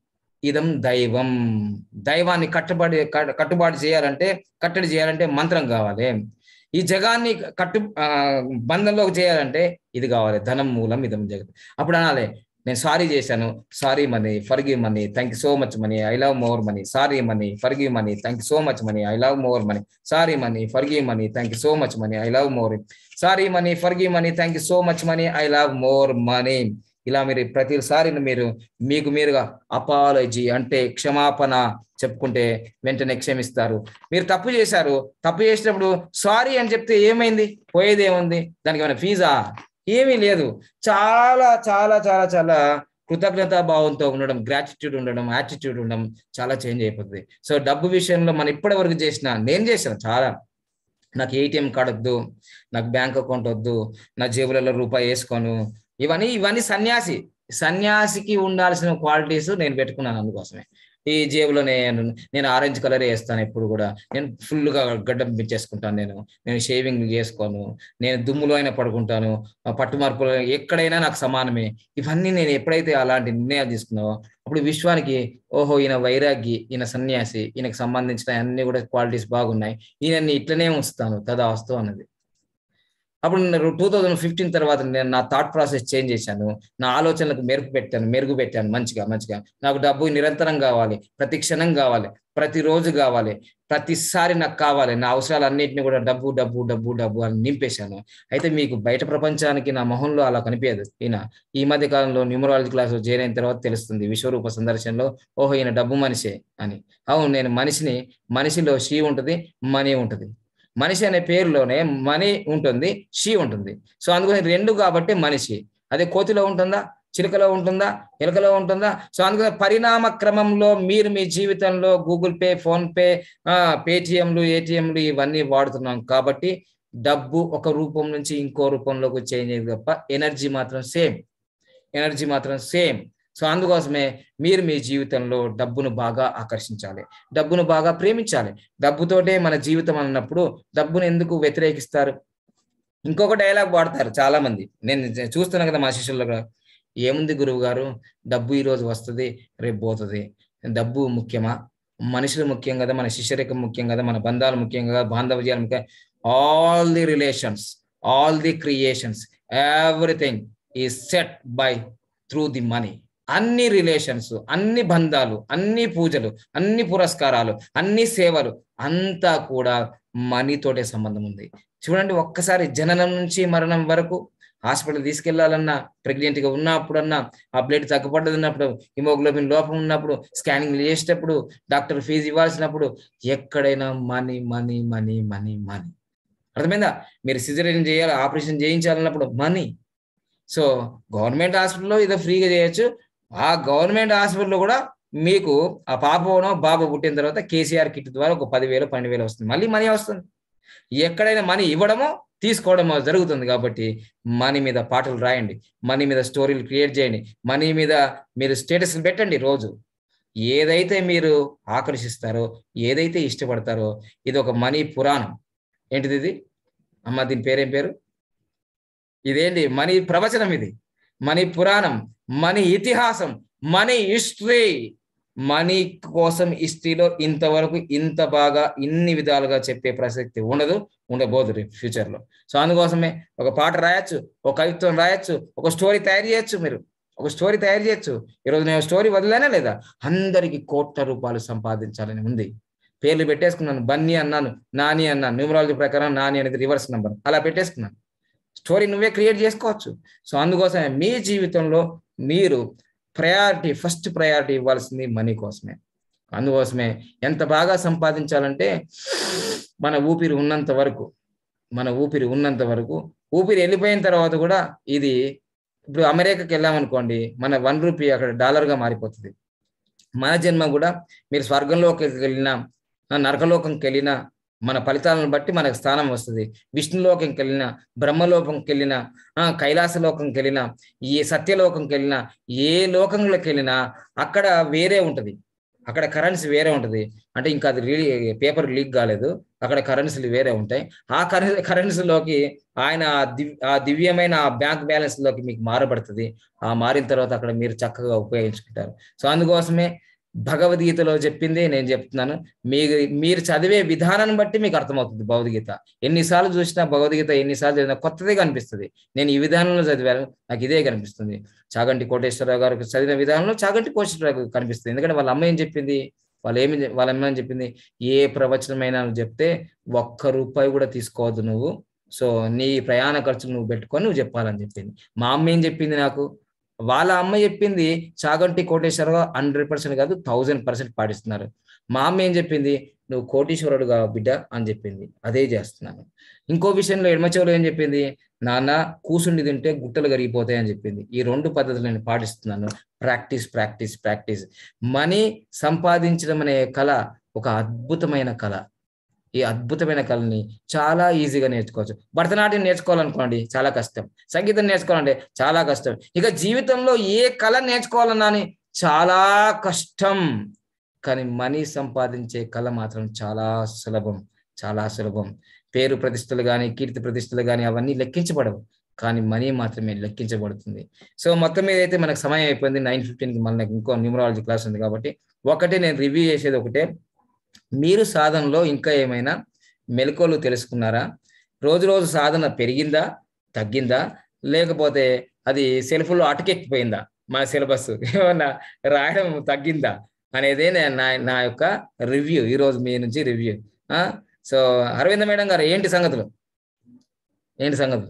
ఇదం దైవం దైవాన్ని కట్టుబడి కట్- కట్టుబాటు చేయాలంటే కట్టడి చేయాలంటే మంత్రం కావాలి ఈ జగాన్ని కట్టు ఆ, బంధంలోకి చేయాలంటే ఇది కావాలి ధనం మూలం ఇదం జగత్ అప్పుడు అనాలి నేను సారీ చేశాను sorry money forgive money thank you so much money I love more money sorry money forgive money thank you so much money I love more money sorry money forgive money thank you so much money I love more sorry money forgive money thank you so much money I love more money ఇలా మీరు ప్రతిసారి మీరు మీకు మీరుగా apology అంటే క్షమాపణ చెప్పుకుంటే వెంటనే క్షమిస్తారు మీరు తప్పు చేశారు తప్పు చేసినప్పుడు సారీ అని చెప్తే ఏమైంది పోయేది ఏముంది దానికి ఏమైనా ఫీజా ఏమీ లేదు చాలా చాలా చాలా చాలా కృతజ్ఞతా భావంతో ఉండడం గ్రాటిట్యూడ్ ఉండడం యాటిట్యూడ్ ఉండడం చాలా చేంజ్ అయిపోతుంది సో డబ్బు విషయంలో మనం ఇప్పటి వరకు చేసిన నేను చేశాను చాలా నాకు ఏటీఎం కార్డు వద్దు నాకు బ్యాంక్ అకౌంట్ వద్దు నా జేబులలో రూపాయి వేసుకోను ఇవన్నీ ఇవన్నీ సన్యాసి సన్యాసికి ఉండాల్సిన క్వాలిటీస్ నేను పెట్టుకున్నాను అందుకోసమే ఈ జేబులో నేను నేను ఆరెంజ్ కలర్ వేస్తాను ఎప్పుడు కూడా నేను full గా గడ్డం పెంచేసుకుంటాను నేను నేను షేవింగ్ చేసుకోను నేను దుమ్ములో అయినా పడుకుంటాను ఆ పట్టు మార్పులు ఎక్కడైనా నాకు సమానమే ఇవన్నీ నేను ఎప్పుడైతే అలాంటి నిర్ణయాలు తీసుకున్నావో అప్పుడు విశ్వానికి ఓహో ఈయన వైరాగి ఈయన సన్యాసి ఈయనకు సంబంధించిన అన్ని కూడా క్వాలిటీస్ బాగున్నాయి ఈయనని ఇట్లనే ఉంచుతాను తదాస్తు అన్నది అప్పుడు నేను టూ థౌజండ్ ఫిఫ్టీన్ తర్వాత నేను నా థాట్ ప్రాసెస్ చేంజ్ చేశాను నా ఆలోచనలకు మెరుగు పెట్టాను మెరుగు పెట్టాను మంచిగా మంచిగా నాకు డబ్బు నిరంతరం కావాలి ప్రతి క్షణం కావాలి ప్రతిరోజు కావాలి ప్రతిసారి నాకు కావాలి నా అవసరాలన్నింటినీ కూడా డబ్బు డబ్బు డబ్బు డబ్బు అని నింపేశాను అయితే మీకు బయట ప్రపంచానికి నా మొహంలో అలా కనిపించదు ఈయన ఈ మధ్య కాలంలో న్యూమరాలజీ క్లాస్ చేరిన అయిన తర్వాత తెలుస్తుంది విశ్వరూప సందర్శనలో ఓహో ఈయన డబ్బు మనిషే అని అవును నేను మనిషిని మనిషిలో షీ ఉంటుంది మనీ ఉంటుంది మనిషి అనే పేరులోనే మనీ ఉంటుంది షీ ఉంటుంది సో అందుకని రెండు కాబట్టి మనిషి అదే కోతిలో ఉంటుందా చిలుకలో ఉంటుందా ఎలుకలో ఉంటుందా సో అందుకని పరిణామ క్రమంలో మీరు మీ జీవితంలో గూగుల్ పే ఫోన్ పే పేటిఎంలు ఏటీఎంలు ఇవన్నీ వాడుతున్నాం కాబట్టి డబ్బు ఒక రూపం నుంచి ఇంకో రూపంలోకి చేంజ్ అయ్యేది తప్ప ఎనర్జీ మాత్రం సేమ్ ఎనర్జీ మాత్రం సేమ్ సో అందుకోసమే మీరు మీ జీవితంలో డబ్బును బాగా ఆకర్షించాలి డబ్బును బాగా ప్రేమించాలి డబ్బుతోటే మన జీవితం అన్నప్పుడు డబ్బును ఎందుకు వ్యతిరేకిస్తారు ఇంకొక డైలాగ్ వాడతారు చాలా మంది నేను చూస్తున్నాను కదా మా శిష్యుల్లో కూడా ఏముంది గురువు గారు డబ్బు ఈ రోజు వస్తుంది రేపు పోతుంది డబ్బు ముఖ్యమా మనుషులు ముఖ్యం కదా మన శిష్యరేఖం ముఖ్యం కదా మన బంధాలు ముఖ్యం కదా బాంధవ్యాలు ముఖ్యం all the relations all the creations everything ఈ set by through the money అన్ని రిలేషన్స్ అన్ని బంధాలు అన్ని పూజలు అన్ని పురస్కారాలు అన్ని సేవలు అంతా కూడా మనీతోటే సంబంధం ఉంది చూడండి ఒక్కసారి జననం నుంచి మరణం వరకు హాస్పిటల్ తీసుకెళ్లాలన్నా ప్రెగ్నెంట్ గా ఉన్నప్పుడన్నా ఆ బ్లడ్ తగ్గుపడ్డది ఉన్నప్పుడు హిమోగ్లోబిన్ లోపం ఉన్నప్పుడు స్కానింగ్ చేసేటప్పుడు డాక్టర్ ఫీజు ఇవ్వాల్సినప్పుడు ఎక్కడైనా money money money money money అర్థమైందా మీరు సిజరేషన్ చేయాలి ఆపరేషన్ చేయించాలన్నప్పుడు మనీ సో గవర్నమెంట్ హాస్పిటల్లో ఇదో ఫ్రీగా చేయొచ్చు ఆ గవర్నమెంట్ హాస్పిటల్లో కూడా మీకు ఆ పాపనో బాబు పుట్టిన తర్వాత కేసీఆర్ కిట్ ద్వారా ఒక పదివేలు పన్నెండు వేలు వస్తుంది మళ్ళీ మనీ వస్తుంది ఎక్కడైనా మనీ ఇవ్వడమో తీసుకోవడమో జరుగుతుంది కాబట్టి మనీ మీద పాటలు రాయండి మనీ మీద స్టోరీలు క్రియేట్ చేయండి మనీ మీద మీరు స్టేటస్ పెట్టండి రోజు ఏదైతే మీరు ఆకర్షిస్తారో ఏదైతే ఇష్టపడతారో ఇది ఒక మనీ పురాణం ఏంటిది ఇది అమ్మ దీని పేరేం పేరు ఇదేంటి మనీ ప్రవచనం ఇది మనీ పురాణం మనీ ఇతిహాసం మనీ హిస్టరీ మనీ కోసం హిస్టరీలో ఇంతవరకు ఇంత బాగా ఇన్ని విధాలుగా చెప్పే ప్రసక్తి ఉండదు ఉండబోదు రేపు ఫ్యూచర్ లో సో అందుకోసమే ఒక పాట రాయొచ్చు ఒక కవిత్వం రాయొచ్చు ఒక స్టోరీ తయారు చేయొచ్చు మీరు ఒక స్టోరీ తయారు చేయొచ్చు ఈరోజు నేను స్టోరీ వదిలేనా లేదా అందరికి కోట్ల రూపాయలు సంపాదించాలని ఉంది పేర్లు పెట్టేసుకున్నాను బన్నీ అన్నాను నాని అన్నాను న్యూమరాలజీ ప్రకారం నాని అనేది రివర్స్ నెంబర్ అలా పెట్టేసుకున్నాను స్టోరీ నువ్వే క్రియేట్ చేసుకోవచ్చు సో అందుకోసమే మీ జీవితంలో మీరు ప్రయారిటీ ఫస్ట్ ప్రయారిటీ ఇవ్వాల్సింది మనీ కోసమే అందుకోసమే ఎంత బాగా సంపాదించాలంటే మన ఊపిరి ఉన్నంత వరకు మన ఊపిరి ఉన్నంత వరకు ఊపిరి వెళ్ళిపోయిన తర్వాత కూడా ఇది ఇప్పుడు అమెరికాకి వెళ్ళామనుకోండి మన వన్ రూపీ అక్కడ డాలర్గా మారిపోతుంది మన జన్మ కూడా మీరు స్వర్గంలోకి వెళ్ళినా నరకలోకంకి వెళ్ళినా మన ఫలితాలను బట్టి మనకు స్థానం వస్తుంది విష్ణులోకంకి వెళ్ళినా బ్రహ్మలోకంకి వెళ్ళినా కైలాసలోకంకి వెళ్ళినా ఏ సత్యలోకంకి వెళ్ళినా ఏ లోకంలోకి వెళ్ళినా అక్కడ వేరే ఉంటది అక్కడ కరెన్సీ వేరే ఉంటది అంటే ఇంకా అది రీ పేపర్ లీక్ కాలేదు అక్కడ కరెన్సీలు వేరే ఉంటాయి ఆ కరెన్సీ కరెన్సీలోకి ఆయన ఆ దివ్- ఆ దివ్యమైన ఆ బ్యాంక్ బ్యాలెన్స్ లోకి మీకు మారబడుతుంది ఆ మారిన తర్వాత అక్కడ మీరు చక్కగా ఉపయోగించుకుంటారు సో అందుకోసమే భగవద్గీతలో చెప్పింది నేను చెప్తున్నాను మీరు మీరు చదివే విధానాన్ని బట్టి మీకు అర్థమవుతుంది భగవద్గీత ఎన్నిసార్లు చూసినా భగవద్గీత ఎన్నిసార్లు చదివినా కొత్తదే కనిపిస్తుంది నేను ఈ విధానంలో చదివాను నాకు ఇదే కనిపిస్తుంది చాగంటి కోటేశ్వరరావు గారికి చదివిన విధానంలో చాగంటి కోటేశ్వరరావు గారికి కనిపిస్తుంది ఎందుకంటే వాళ్ళ అమ్మ ఏం చెప్పింది వాళ్ళు ఏమి చె- వాళ్ళ అమ్మ ఏం చెప్పింది ఏ ప్రవచనమైనా నువ్వు చెప్తే ఒక్క రూపాయి కూడా తీసుకోవద్దు నువ్వు సో నీ ప్రయాణ ఖర్చులు నువ్వు పెట్టుకొని నువ్వు చెప్పాలని చెప్పింది మా అమ్మ ఏం చెప్పింది నాకు వాళ్ళ అమ్మ చెప్పింది చాగంటి కోటేశ్వరరావు హండ్రెడ్ పర్సెంట్ కాదు థౌజండ్ పర్సెంట్ పాటిస్తున్నారు మా అమ్మ ఏం చెప్పింది నువ్వు కోటీశ్వరుడుగా బిడ్డ అని చెప్పింది అదే చేస్తున్నాను ఇంకో విషయంలో ఎడమచెవులు ఏం చెప్పింది నాన్న కూసుండి తింటే గుట్టలు కరిగిపోతాయి అని చెప్పింది ఈ రెండు పద్ధతులు నేను పాటిస్తున్నాను ప్రాక్టీస్ ప్రాక్టీస్ ప్రాక్టీస్ మనీ సంపాదించడం అనే కళ ఒక అద్భుతమైన కళ ఈ అద్భుతమైన కళని చాలా ఈజీగా నేర్చుకోవచ్చు భరతనాట్యం నేర్చుకోవాలనుకోండి చాలా కష్టం సంగీతం నేర్చుకోవాలంటే చాలా కష్టం ఇక జీవితంలో ఏ కళ నేర్చుకోవాలన్నా అని చాలా కష్టం కానీ మనీ సంపాదించే కళ మాత్రం చాలా సులభం చాలా సులభం పేరు ప్రతిష్టలు కానీ కీర్తి ప్రతిష్టలు కానీ అవన్నీ లెక్కించబడవు కానీ మనీ మాత్రమే లెక్కించబడుతుంది సో మొత్తం మీద అయితే మనకు సమయం అయిపోయింది నైన్ ఫిఫ్టీన్కి మళ్ళీ నాకు ఇంకో న్యూమరాలజీ క్లాస్ ఉంది కాబట్టి ఒకటే నేను రివ్యూ చేసేది ఒకటే మీరు సాధనలో ఇంకా ఏమైనా మెలకువలు తెలుసుకున్నారా రోజు రోజు సాధన పెరిగిందా తగ్గిందా లేకపోతే అది సెల్ఫ్లో అటకెక్కిపోయిందా మన సిలబస్ ఏమన్నా రాయడం తగ్గిందా అనేదే నే- నా నా యొక్క రివ్యూ ఈ రోజు మీ నుంచి రివ్యూ సో అరవింద మేడం గారు ఏంటి సంగతులు ఏంటి సంగతులు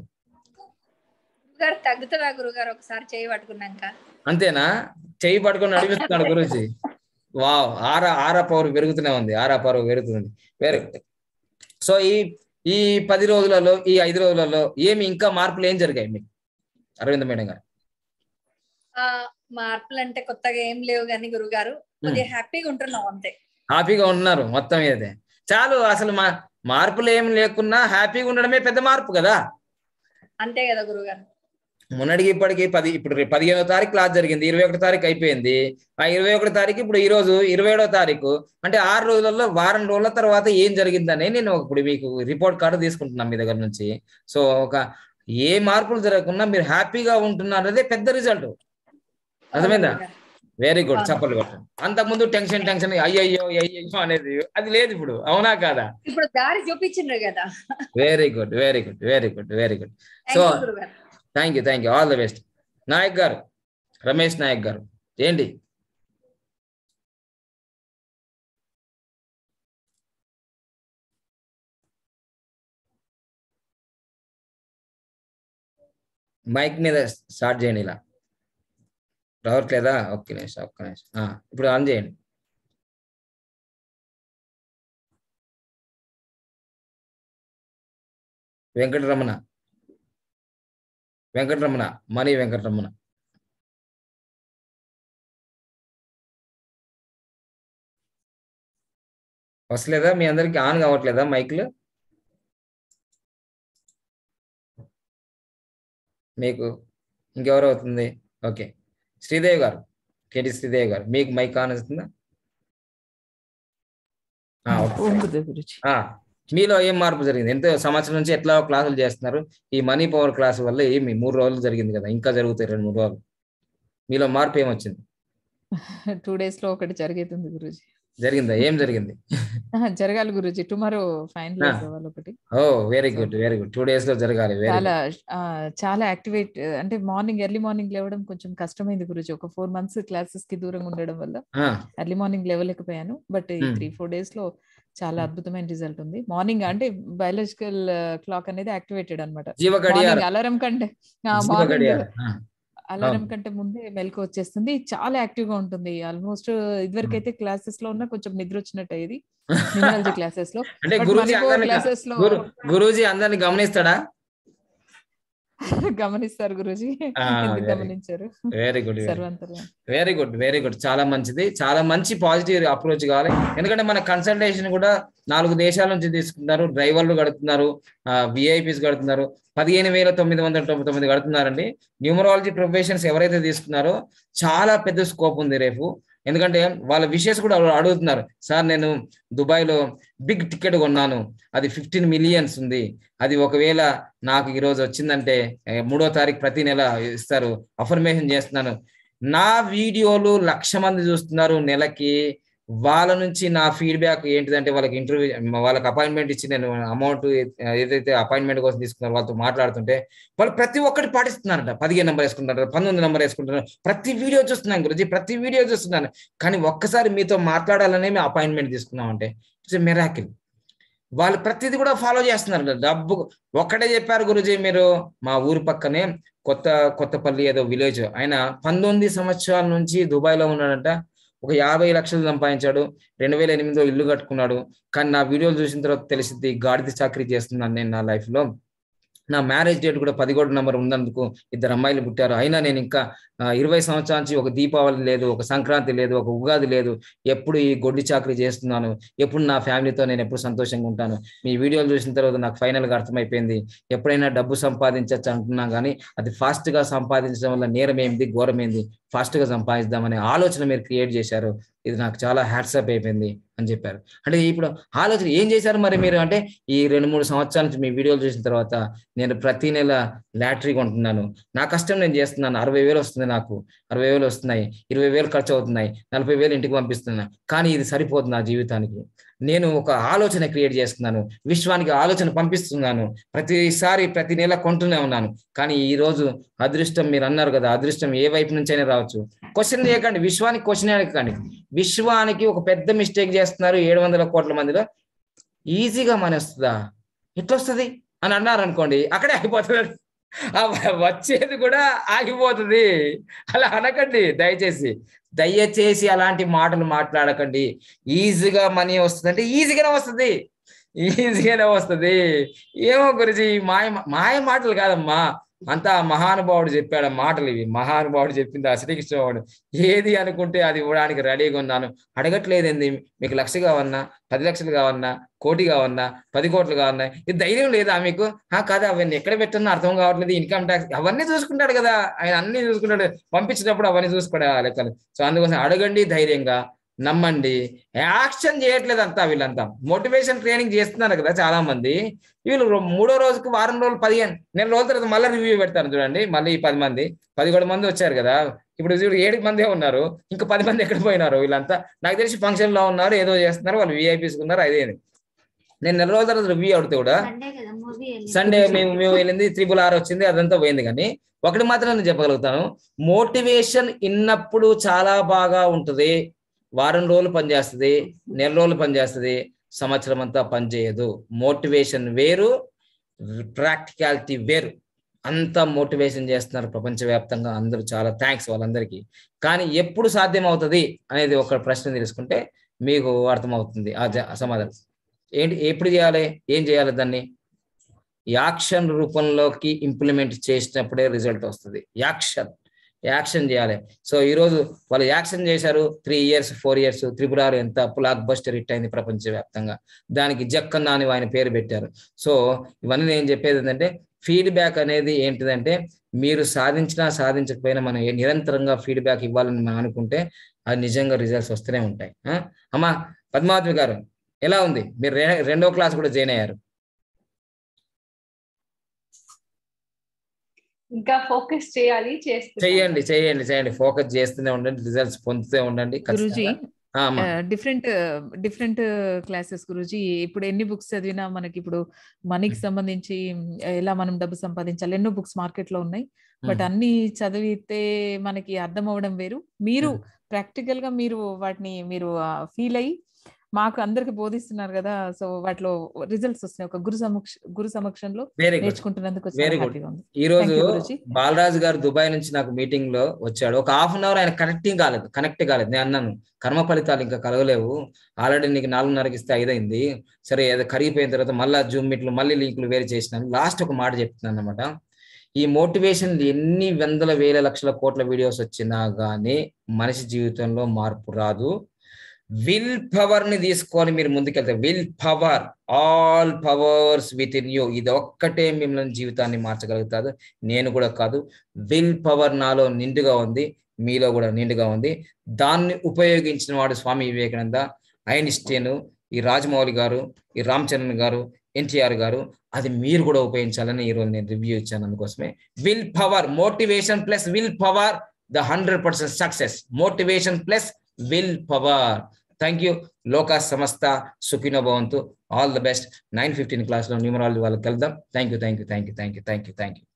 గురుగారు తగ్గుతుందా గురుగారు ఒకసారి చేయి పట్టుకున్నాక అంతేనా చెయ్యి పట్టుకొని నడిపిస్తున్నాడు గురించి వావ్ ఆరా ఆరా పవర్ పెరుగుతూనే ఉంది ఆరా పవర్ పెరుగుతుంది వెరీ సో ఈ ఈ పది రోజులలో ఈ ఐదు రోజులలో ఏమి ఇంకా మార్పులు ఏం జరిగాయి మీకు అరవింద మేడం గారు ఆ మార్పులు అంటే కొత్తగా ఏం లేవు కానీ గురుగారు కొద్దిగా హ్యాపీగా ఉంటున్నాం అంతే హ్యాపీగా ఉంటున్నారు మొత్తం ఏదే చాలు అసలు మా మార్పులు ఏం లేకున్నా హ్యాపీగా ఉండడమే పెద్ద మార్పు కదా అంతే కదా గురుగారు మొన్నటికి ఇప్పటికి పది ఇప్పుడు రేపు పదిహేనో తారీఖు క్లాస్ జరిగింది ఇరవై ఒకటో తారీఖు అయిపోయింది ఆ ఇరవై ఒకటో తారీఖు ఇప్పుడు ఈ రోజు ఇరవై ఏడో తారీఖు అంటే ఆరు రోజులలో వారం రోజుల తర్వాత ఏం జరిగిందని నేను ఇప్పుడు మీకు రిపోర్ట్ కార్డు తీసుకుంటున్నాను మీ దగ్గర నుంచి సో ఒక ఏ మార్పులు జరగకుండా మీరు హ్యాపీగా ఉంటున్నారు అదే పెద్ద రిజల్ట్ అర్థమైందా వెరీ గుడ్ అవును. చప్పలు కొట్టండి అంతకుముందు టెన్షన్ టెన్షన్ అయ్యయ్యో అయ్యయ్యో అనేది అది లేదు ఇప్పుడు అవునా కాదా ఇప్పుడు దారి చూపించిండ్రు కదా very good very good very good very good thank so you గురుగారు thank you thank you all the best Nayak గారు రమేష్ నాయక్ గారు ఏంటి మైక్ మీద స్టార్ట్ చేయండి ఇలా రావట్లేదా ఒక్క నిమిషం ఒక్క నిమిషం ఆ, ఇప్పుడు ఆన్ చేయండి వెంకటరమణ వెంకటరమణ మణి వెంకటరమణ వస్తలేదా మీ అందరికి ఆన్ కావట్లేదా మైక్లు మీకు ఇంకెవరు అవుతుంది ఓకే శ్రీదేవి గారు కేటి శ్రీదేవి గారు మీకు మైక్ ఆన్ వస్తుందా ఆ, ఓకే. ఓం గురుదేవ్ గురుజీ ఆ, మీలో ఏం మార్పు జరిగింది ఎంతో సంవత్సరం నుంచి ఎట్లా క్లాసులు చేస్తున్నారు ఈ మనీ పవర్ క్లాస్ వల్ల ఏమి మూడు రోజులు జరిగింది కదా ఇంకా జరుగుతాయి రెండు మూడు రోజులు మీలో మార్పు ఏమొచ్చింది టూ డేస్ లో ఒకటి జరిగేతుంది గురుజీ జరిగిందా ఏం జరిగింది జరగాలి గురుజీ టుమారో ఫైనలైజ్ ఆ. అవ్వాలి ఒకటి ఓ very good very good two days లో జరగాలి వెరీ చాలా ఆ, చాలా యాక్టివేట్ అంటే మార్నింగ్ ఎర్లీ మార్నింగ్ లేవడం కొంచెం కష్టమైంది గురుజీ ఒక ఫోర్ మంత్స్ క్లాసెస్ కి దూరంగా ఉండడం వల్ల ఎర్లీ మార్నింగ్ లేవలేకపోయాను బట్ ఈ Hmm. త్రీ ఫోర్ డేస్ లో చాలా అద్భుతమైన రిజల్ట్ ఉంది మార్నింగ్ అంటే బయాలజికల్ క్లాక్ అనేది యాక్టివేటెడ్ అనమాట జీవ గడియారం మార్నింగ్ అలారం కంటే జీవ మార్నింగ్ గడియారం ఆ, అలారం అవును. కంటే ముందే మెలకు వచ్చేస్తుంది చాలా యాక్టివ్ గా ఉంటుంది ఆల్మోస్ట్ ఇదివరకైతే క్లాసెస్ లో ఉన్న కొంచెం నిద్ర వచ్చినట్టు అయ్యేది న్యూమరాలజీ క్లాసెస్ లో అంటే బట్ గురూజీ మణిపూర్ అందరిని క్లాసెస్ లో గురు గురూజీ అందరిని గమనిస్తాడా గమనిస్తారు గురుజీ ఆ, ఎందుకు very- గమనించారు వెరీ గుడ్ సర్వంతర్యం వెరీ గుడ్ వెరీ గుడ్ చాలా మంచిది చాలా మంచి పాజిటివ్ అప్రోచ్ కావాలి ఎందుకంటే మన కన్సల్టేషన్ కూడా నాలుగు దేశాల నుంచి తీసుకుంటున్నారు డ్రైవర్లు కడుతున్నారు విఐపీస్ కడుతున్నారు పదిహేను వేల తొమ్మిది వందల తొంభై తొమ్మిది కడుతున్నారండి న్యూమరాలజీ ప్రొఫెషన్స్ ఎవరైతే తీసుకున్నారో చాలా పెద్ద స్కోప్ ఉంది రేపు ఎందుకంటే వాళ్ళ విషయస్ కూడా అడుగుతున్నారు సార్ నేను దుబాయ్లో బిగ్ టికెట్ కొన్నాను అది ఫిఫ్టీన్ మిలియన్స్ ఉంది అది ఒకవేళ నాకు ఈరోజు వచ్చిందంటే ఏ, మూడో తారీఖు ప్రతి నెల ఇస్తారు అఫర్మేషన్ చేస్తున్నాను నా వీడియోలు లక్ష మంది చూస్తున్నారు నెలకి వాళ్ళ నుంచి నా ఫీడ్బ్యాక్ ఏంటిదంటే వాళ్ళకి ఇంటర్వ్యూ వాళ్ళకి అపాయింట్మెంట్ ఇచ్చి నేను అమౌంట్ ఏదైతే అపాయింట్మెంట్ కోసం తీసుకున్నారో వాళ్ళతో మాట్లాడుతుంటే వాళ్ళు ప్రతి ఒక్కటి పాటిస్తున్నారంట పదిహేను నెంబర్ వేసుకుంటారు పంతొమ్మిది నెంబర్ వేసుకుంటారు ప్రతి వీడియో చూస్తున్నాను గురించి ప్రతి వీడియో చూస్తున్నాను కానీ ఒక్కసారి మీతో మాట్లాడాలనే మేము అపాయింట్మెంట్ తీసుకున్నామంటే ఇట్స్ మెరాకిల్ వాళ్ళు ప్రతిదీ కూడా ఫాలో చేస్తున్నారు డబ్బు ఒక్కటే చెప్పారు గురుజీ మీరు మా ఊరి పక్కనే కొత్త కొత్తపల్లి ఏదో విలేజ్ ఆయన పంతొమ్మిది సంవత్సరాల నుంచి దుబాయ్లో ఉన్నాడంట ఒక యాభై లక్షలు సంపాదించాడు రెండు వేల ఎనిమిదిలో ఇల్లు కట్టుకున్నాడు కానీ నా వీడియోలు చూసిన తర్వాత తెలిసింది గాడిద చాకరీ చేస్తున్నాను నేను నా లైఫ్ లో నా మ్యారేజ్ డేట్ కూడా పదిహేడు నెంబర్ ఉన్నందుకు ఇద్దరు అమ్మాయిలు పుట్టారు అయినా నేను ఇంకా ఆ, ఇరవై సంవత్సరాల నుంచి ఒక దీపావళి లేదు ఒక సంక్రాంతి లేదు ఒక ఉగాది లేదు ఎప్పుడు ఈ గొడ్డి చాకరీ చేస్తున్నాను ఎప్పుడు నా ఫ్యామిలీతో నేను ఎప్పుడు సంతోషంగా ఉంటాను మీ వీడియోలు చూసిన తర్వాత నాకు ఫైనల్ గా అర్థమైపోయింది ఎప్పుడైనా డబ్బు సంపాదించవచ్చు అంటున్నా కానీ అది ఫాస్ట్ గా సంపాదించడం వల్ల నేరం ఏంది ఘోరం ఏంది ఫాస్ట్ గా సంపాదిద్దామనే ఆలోచన మీరు క్రియేట్ చేశారు ఇది నాకు చాలా హ్యాట్సప్ అయిపోయింది అని చెప్పారు అంటే ఇప్పుడు ఆలోచన ఏం చేశారు మరి మీరు అంటే ఈ రెండు మూడు సంవత్సరాల నుంచి మీ వీడియోలు చూసిన తర్వాత నేను ప్రతి నెల లాటరీ కొంటున్నాను నా కష్టం నేను చేస్తున్నాను అరవై వేలు వస్తుంది నాకు అరవై వేలు వస్తున్నాయి ఇరవై వేలు ఖర్చు అవుతున్నాయి నలభై వేలు ఇంటికి పంపిస్తున్నా కానీ ఇది సరిపోదు నా జీవితానికి నేను ఒక ఆలోచన క్రియేట్ చేస్తున్నాను విశ్వానికి ఆలోచన పంపిస్తున్నాను ప్రతిసారి ప్రతి నెల కొంటూనే ఉన్నాను కానీ ఈ రోజు అదృష్టం మీరు అన్నారు కదా అదృష్టం ఏ వైపు నుంచైనా రావచ్చు క్వశ్చన్ చేయకండి విశ్వానికి క్వశ్చన్ అడగకండి విశ్వానికి ఒక పెద్ద మిస్టేక్ చేస్తున్నారు ఏడు వందల కోట్ల మందిలో ఈజీగా మనీ వస్తుందా ఎట్లా వస్తుంది అని అన్నారు అనుకోండి అక్కడే ఆగిపోతుంది ఆ వచ్చేది కూడా ఆగిపోతుంది అలా అనకండి దయచేసి దయచేసి అలాంటి మాటలు మాట్లాడకండి ఈజీగా మనీ వస్తుంది అంటే ఈజీగానే వస్తుంది ఈజీగానే వస్తుంది ఏమో గురుజీ మాయ మాయ మాటలు కాదమ్మా అంతా మహానుభావుడు చెప్పాడు ఆ మాటలు ఇవి మహానుభావుడు చెప్పింది ఆ శ్రీకృష్ణవాడు ఏది అనుకుంటే అది ఇవ్వడానికి రెడీగా ఉన్నాను అడగట్లేదండి మీకు లక్ష కావన్నా పది లక్షలు కావన్నా కోటి కావన్నా పది కోట్లు కావన్నా ఇది ధైర్యం లేదా మీకు ఆ కాదా అవన్నీ ఎక్కడ పెట్టన్నా అర్థం కావట్లేదు ఇన్కమ్ ట్యాక్స్ అవన్నీ చూసుకుంటాడు కదా ఆయన అన్ని చూసుకుంటాడు పంపించినప్పుడు అవన్నీ చూసుకోడు ఆ లెక్కలు సో అందుకోసం అడగండి ధైర్యంగా నమ్మండి యాక్షన్ చేయట్లేదు అంతా వీళ్ళంతా మోటివేషన్ ట్రైనింగ్ చేస్తున్నారు కదా చాలా మంది వీళ్ళు రో- మూడో రోజుకు వారం రోజులు పదిహేను నెల రోజుల తర్వాత మళ్ళీ రివ్యూ పెడతారు చూడండి మళ్ళీ ఈ పది మంది పదిహేడు మంది వచ్చారు కదా ఇప్పుడు చూడు ఏడు మందే ఉన్నారు ఇంకా పది మంది ఎక్కడ పోయినారు వీళ్ళంతా నాకు తెలిసి ఫంక్షన్ లో ఉన్నారు ఏదో చేస్తున్నారు వాళ్ళు విఐపీస్ ఉన్నారు అదే నేను నెల రోజుల తర్వాత రివ్యూ అడితే కూడా సండే కదా మూవీ సండే మేము మేము వెళ్ళింది త్రిబుల్ ఆర్ వచ్చింది అదంతా పోయింది కానీ ఒకటి మాత్రం నేను చెప్పగలుగుతాను మోటివేషన్ ఇన్నప్పుడు చాలా బాగా ఉంటుంది వారం రోజులు పనిచేస్తుంది నెల రోజులు పనిచేస్తుంది సంవత్సరం అంతా పనిచేయదు మోటివేషన్ వేరు ప్రాక్టికాలిటీ వేరు అంతా మోటివేషన్ చేస్తున్నారు ప్రపంచవ్యాప్తంగా అందరూ చాలా థ్యాంక్స్ వాళ్ళందరికీ కానీ ఎప్పుడు సాధ్యం అవుతుంది అనేది ఒక ప్రశ్న తెలుసుకుంటే మీకు అర్థమవుతుంది ఆ జ- సమాధానం ఏంటి ఎప్పుడు చేయాలి ఏం చేయాలి దాన్ని యాక్షన్ రూపంలోకి ఇంప్లిమెంట్ చేసినప్పుడే రిజల్ట్ వస్తుంది యాక్షన్ యాక్షన్ చేయాలి సో ఈ రోజు వాళ్ళు యాక్షన్ చేశారు త్రీ ఇయర్స్ ఫోర్ ఇయర్స్ త్రిపురారు ఎంత బ్లాక్ బస్టర్ హిట్ అయింది ప్రపంచవ్యాప్తంగా దానికి జక్కన్న అని ఆయన పేరు పెట్టారు సో ఇవన్నీ నేను చెప్పేది ఏంటంటే ఫీడ్బ్యాక్ అనేది ఏంటిదంటే మీరు సాధించినా సాధించకపోయినా మనం ఏ- నిరంతరంగా ఫీడ్బ్యాక్ ఇవ్వాలని మనం అనుకుంటే అది నిజంగా రిజల్ట్స్ వస్తూనే ఉంటాయి ఆ? అమ్మా పద్మావతి గారు ఎలా ఉంది మీరు రె- రెండో క్లాస్ కూడా జాయిన్ అయ్యారు ఇంకా ఫోకస్ చేయాలి చేస్తున్నాను. చెయ్యండి చెయ్యండి చేయండి ఫోకస్ చేస్తూనే ఉండండి రిజల్ట్స్ పొందుతూ ఉండండి గురూజీ ఖచ్చితంగా. ఆ, అమ్మా. డిఫరెంట్ డిఫరెంట్ క్లాసెస్ గురూజీ ఇప్పుడు ఎన్ని బుక్స్ చదివినా మనకి ఇప్పుడు మనీకి సంబంధించి ఎలా మనం డబ్బు సంపాదించాలి ఎన్నో బుక్స్ మార్కెట్ లో ఉన్నాయి బట్ మ్మ్. అన్ని చదివితే మనకి అర్థం అవడం వేరు మీరు ప్రాక్టికల్ గా మీరు వాటిని మీరు ఫీల్ అయ్యి మాకు అందరికి బోధిస్తున్నారు కదా సో వాటిలో రిజల్ట్స్ వస్తున్నాయి ఒక గురు సమక్ష గురు సమక్షంలో Very good. నేర్చుకుంటున్నందుకు వెరీ చాలా గుడ్ హ్యాపీగా ఉంది ఈ రోజు Thank you, గురూజీ. బాలరాజు గారు దుబాయ్ నుంచి నాకు మీటింగ్ లో వచ్చాడు ఒక హాఫ్ అన్ అవర్ ఆయన కనెక్టింగ్ కాలేదు కనెక్ట్ కాలేదు నేను అన్నాను కర్మ ఫలితాలు ఇంకా కలగలేవు ఆల్రెడీ నీకు నాలుగున్నరకి ఇస్తే ఐదైంది సరే ఏదో కరిగిపోయిన తర్వాత మళ్ళీ జూమ్ మీట్లు మళ్ళీ లింకులు వేరే చేసినాను లాస్ట్ ఒక మాట చెప్తున్నాను అనమాట ఈ మోటివేషన్ ఎన్ని వందల వేల లక్షల కోట్ల వీడియోస్ వచ్చినా గానీ మనిషి జీవితంలో మార్పు రాదు విల్ పవర్ ని తీసుకొని మీరు ముందుకెళ్తే will power all powers within you ఇది ఒక్కటే మిమ్మల్ని జీవితాన్ని మార్చగలుగుతారు నేను కూడా కాదు విల్ పవర్ నాలో నిండుగా ఉంది మీలో కూడా నిండుగా ఉంది దాన్ని ఉపయోగించిన వాడు స్వామి వివేకానంద ఐన్స్టైన్ ఈ రాజమౌళి గారు ఈ రామచంద్రన్ గారు ఎన్టీఆర్ గారు అది మీరు కూడా ఉపయోగించాలని ఈరోజు నేను రివ్యూ ఇచ్చాను అందుకోసమే will power motivation plus will power the hundred percent success motivation plus will power thank you లోకా సమస్త సుఖినో భవంతు all the best nine fifteen క్లాస్లో న్యూమరాలజీ వాళ్ళకి వెళ్దాం thank you thank you thank you thank you thank you thank you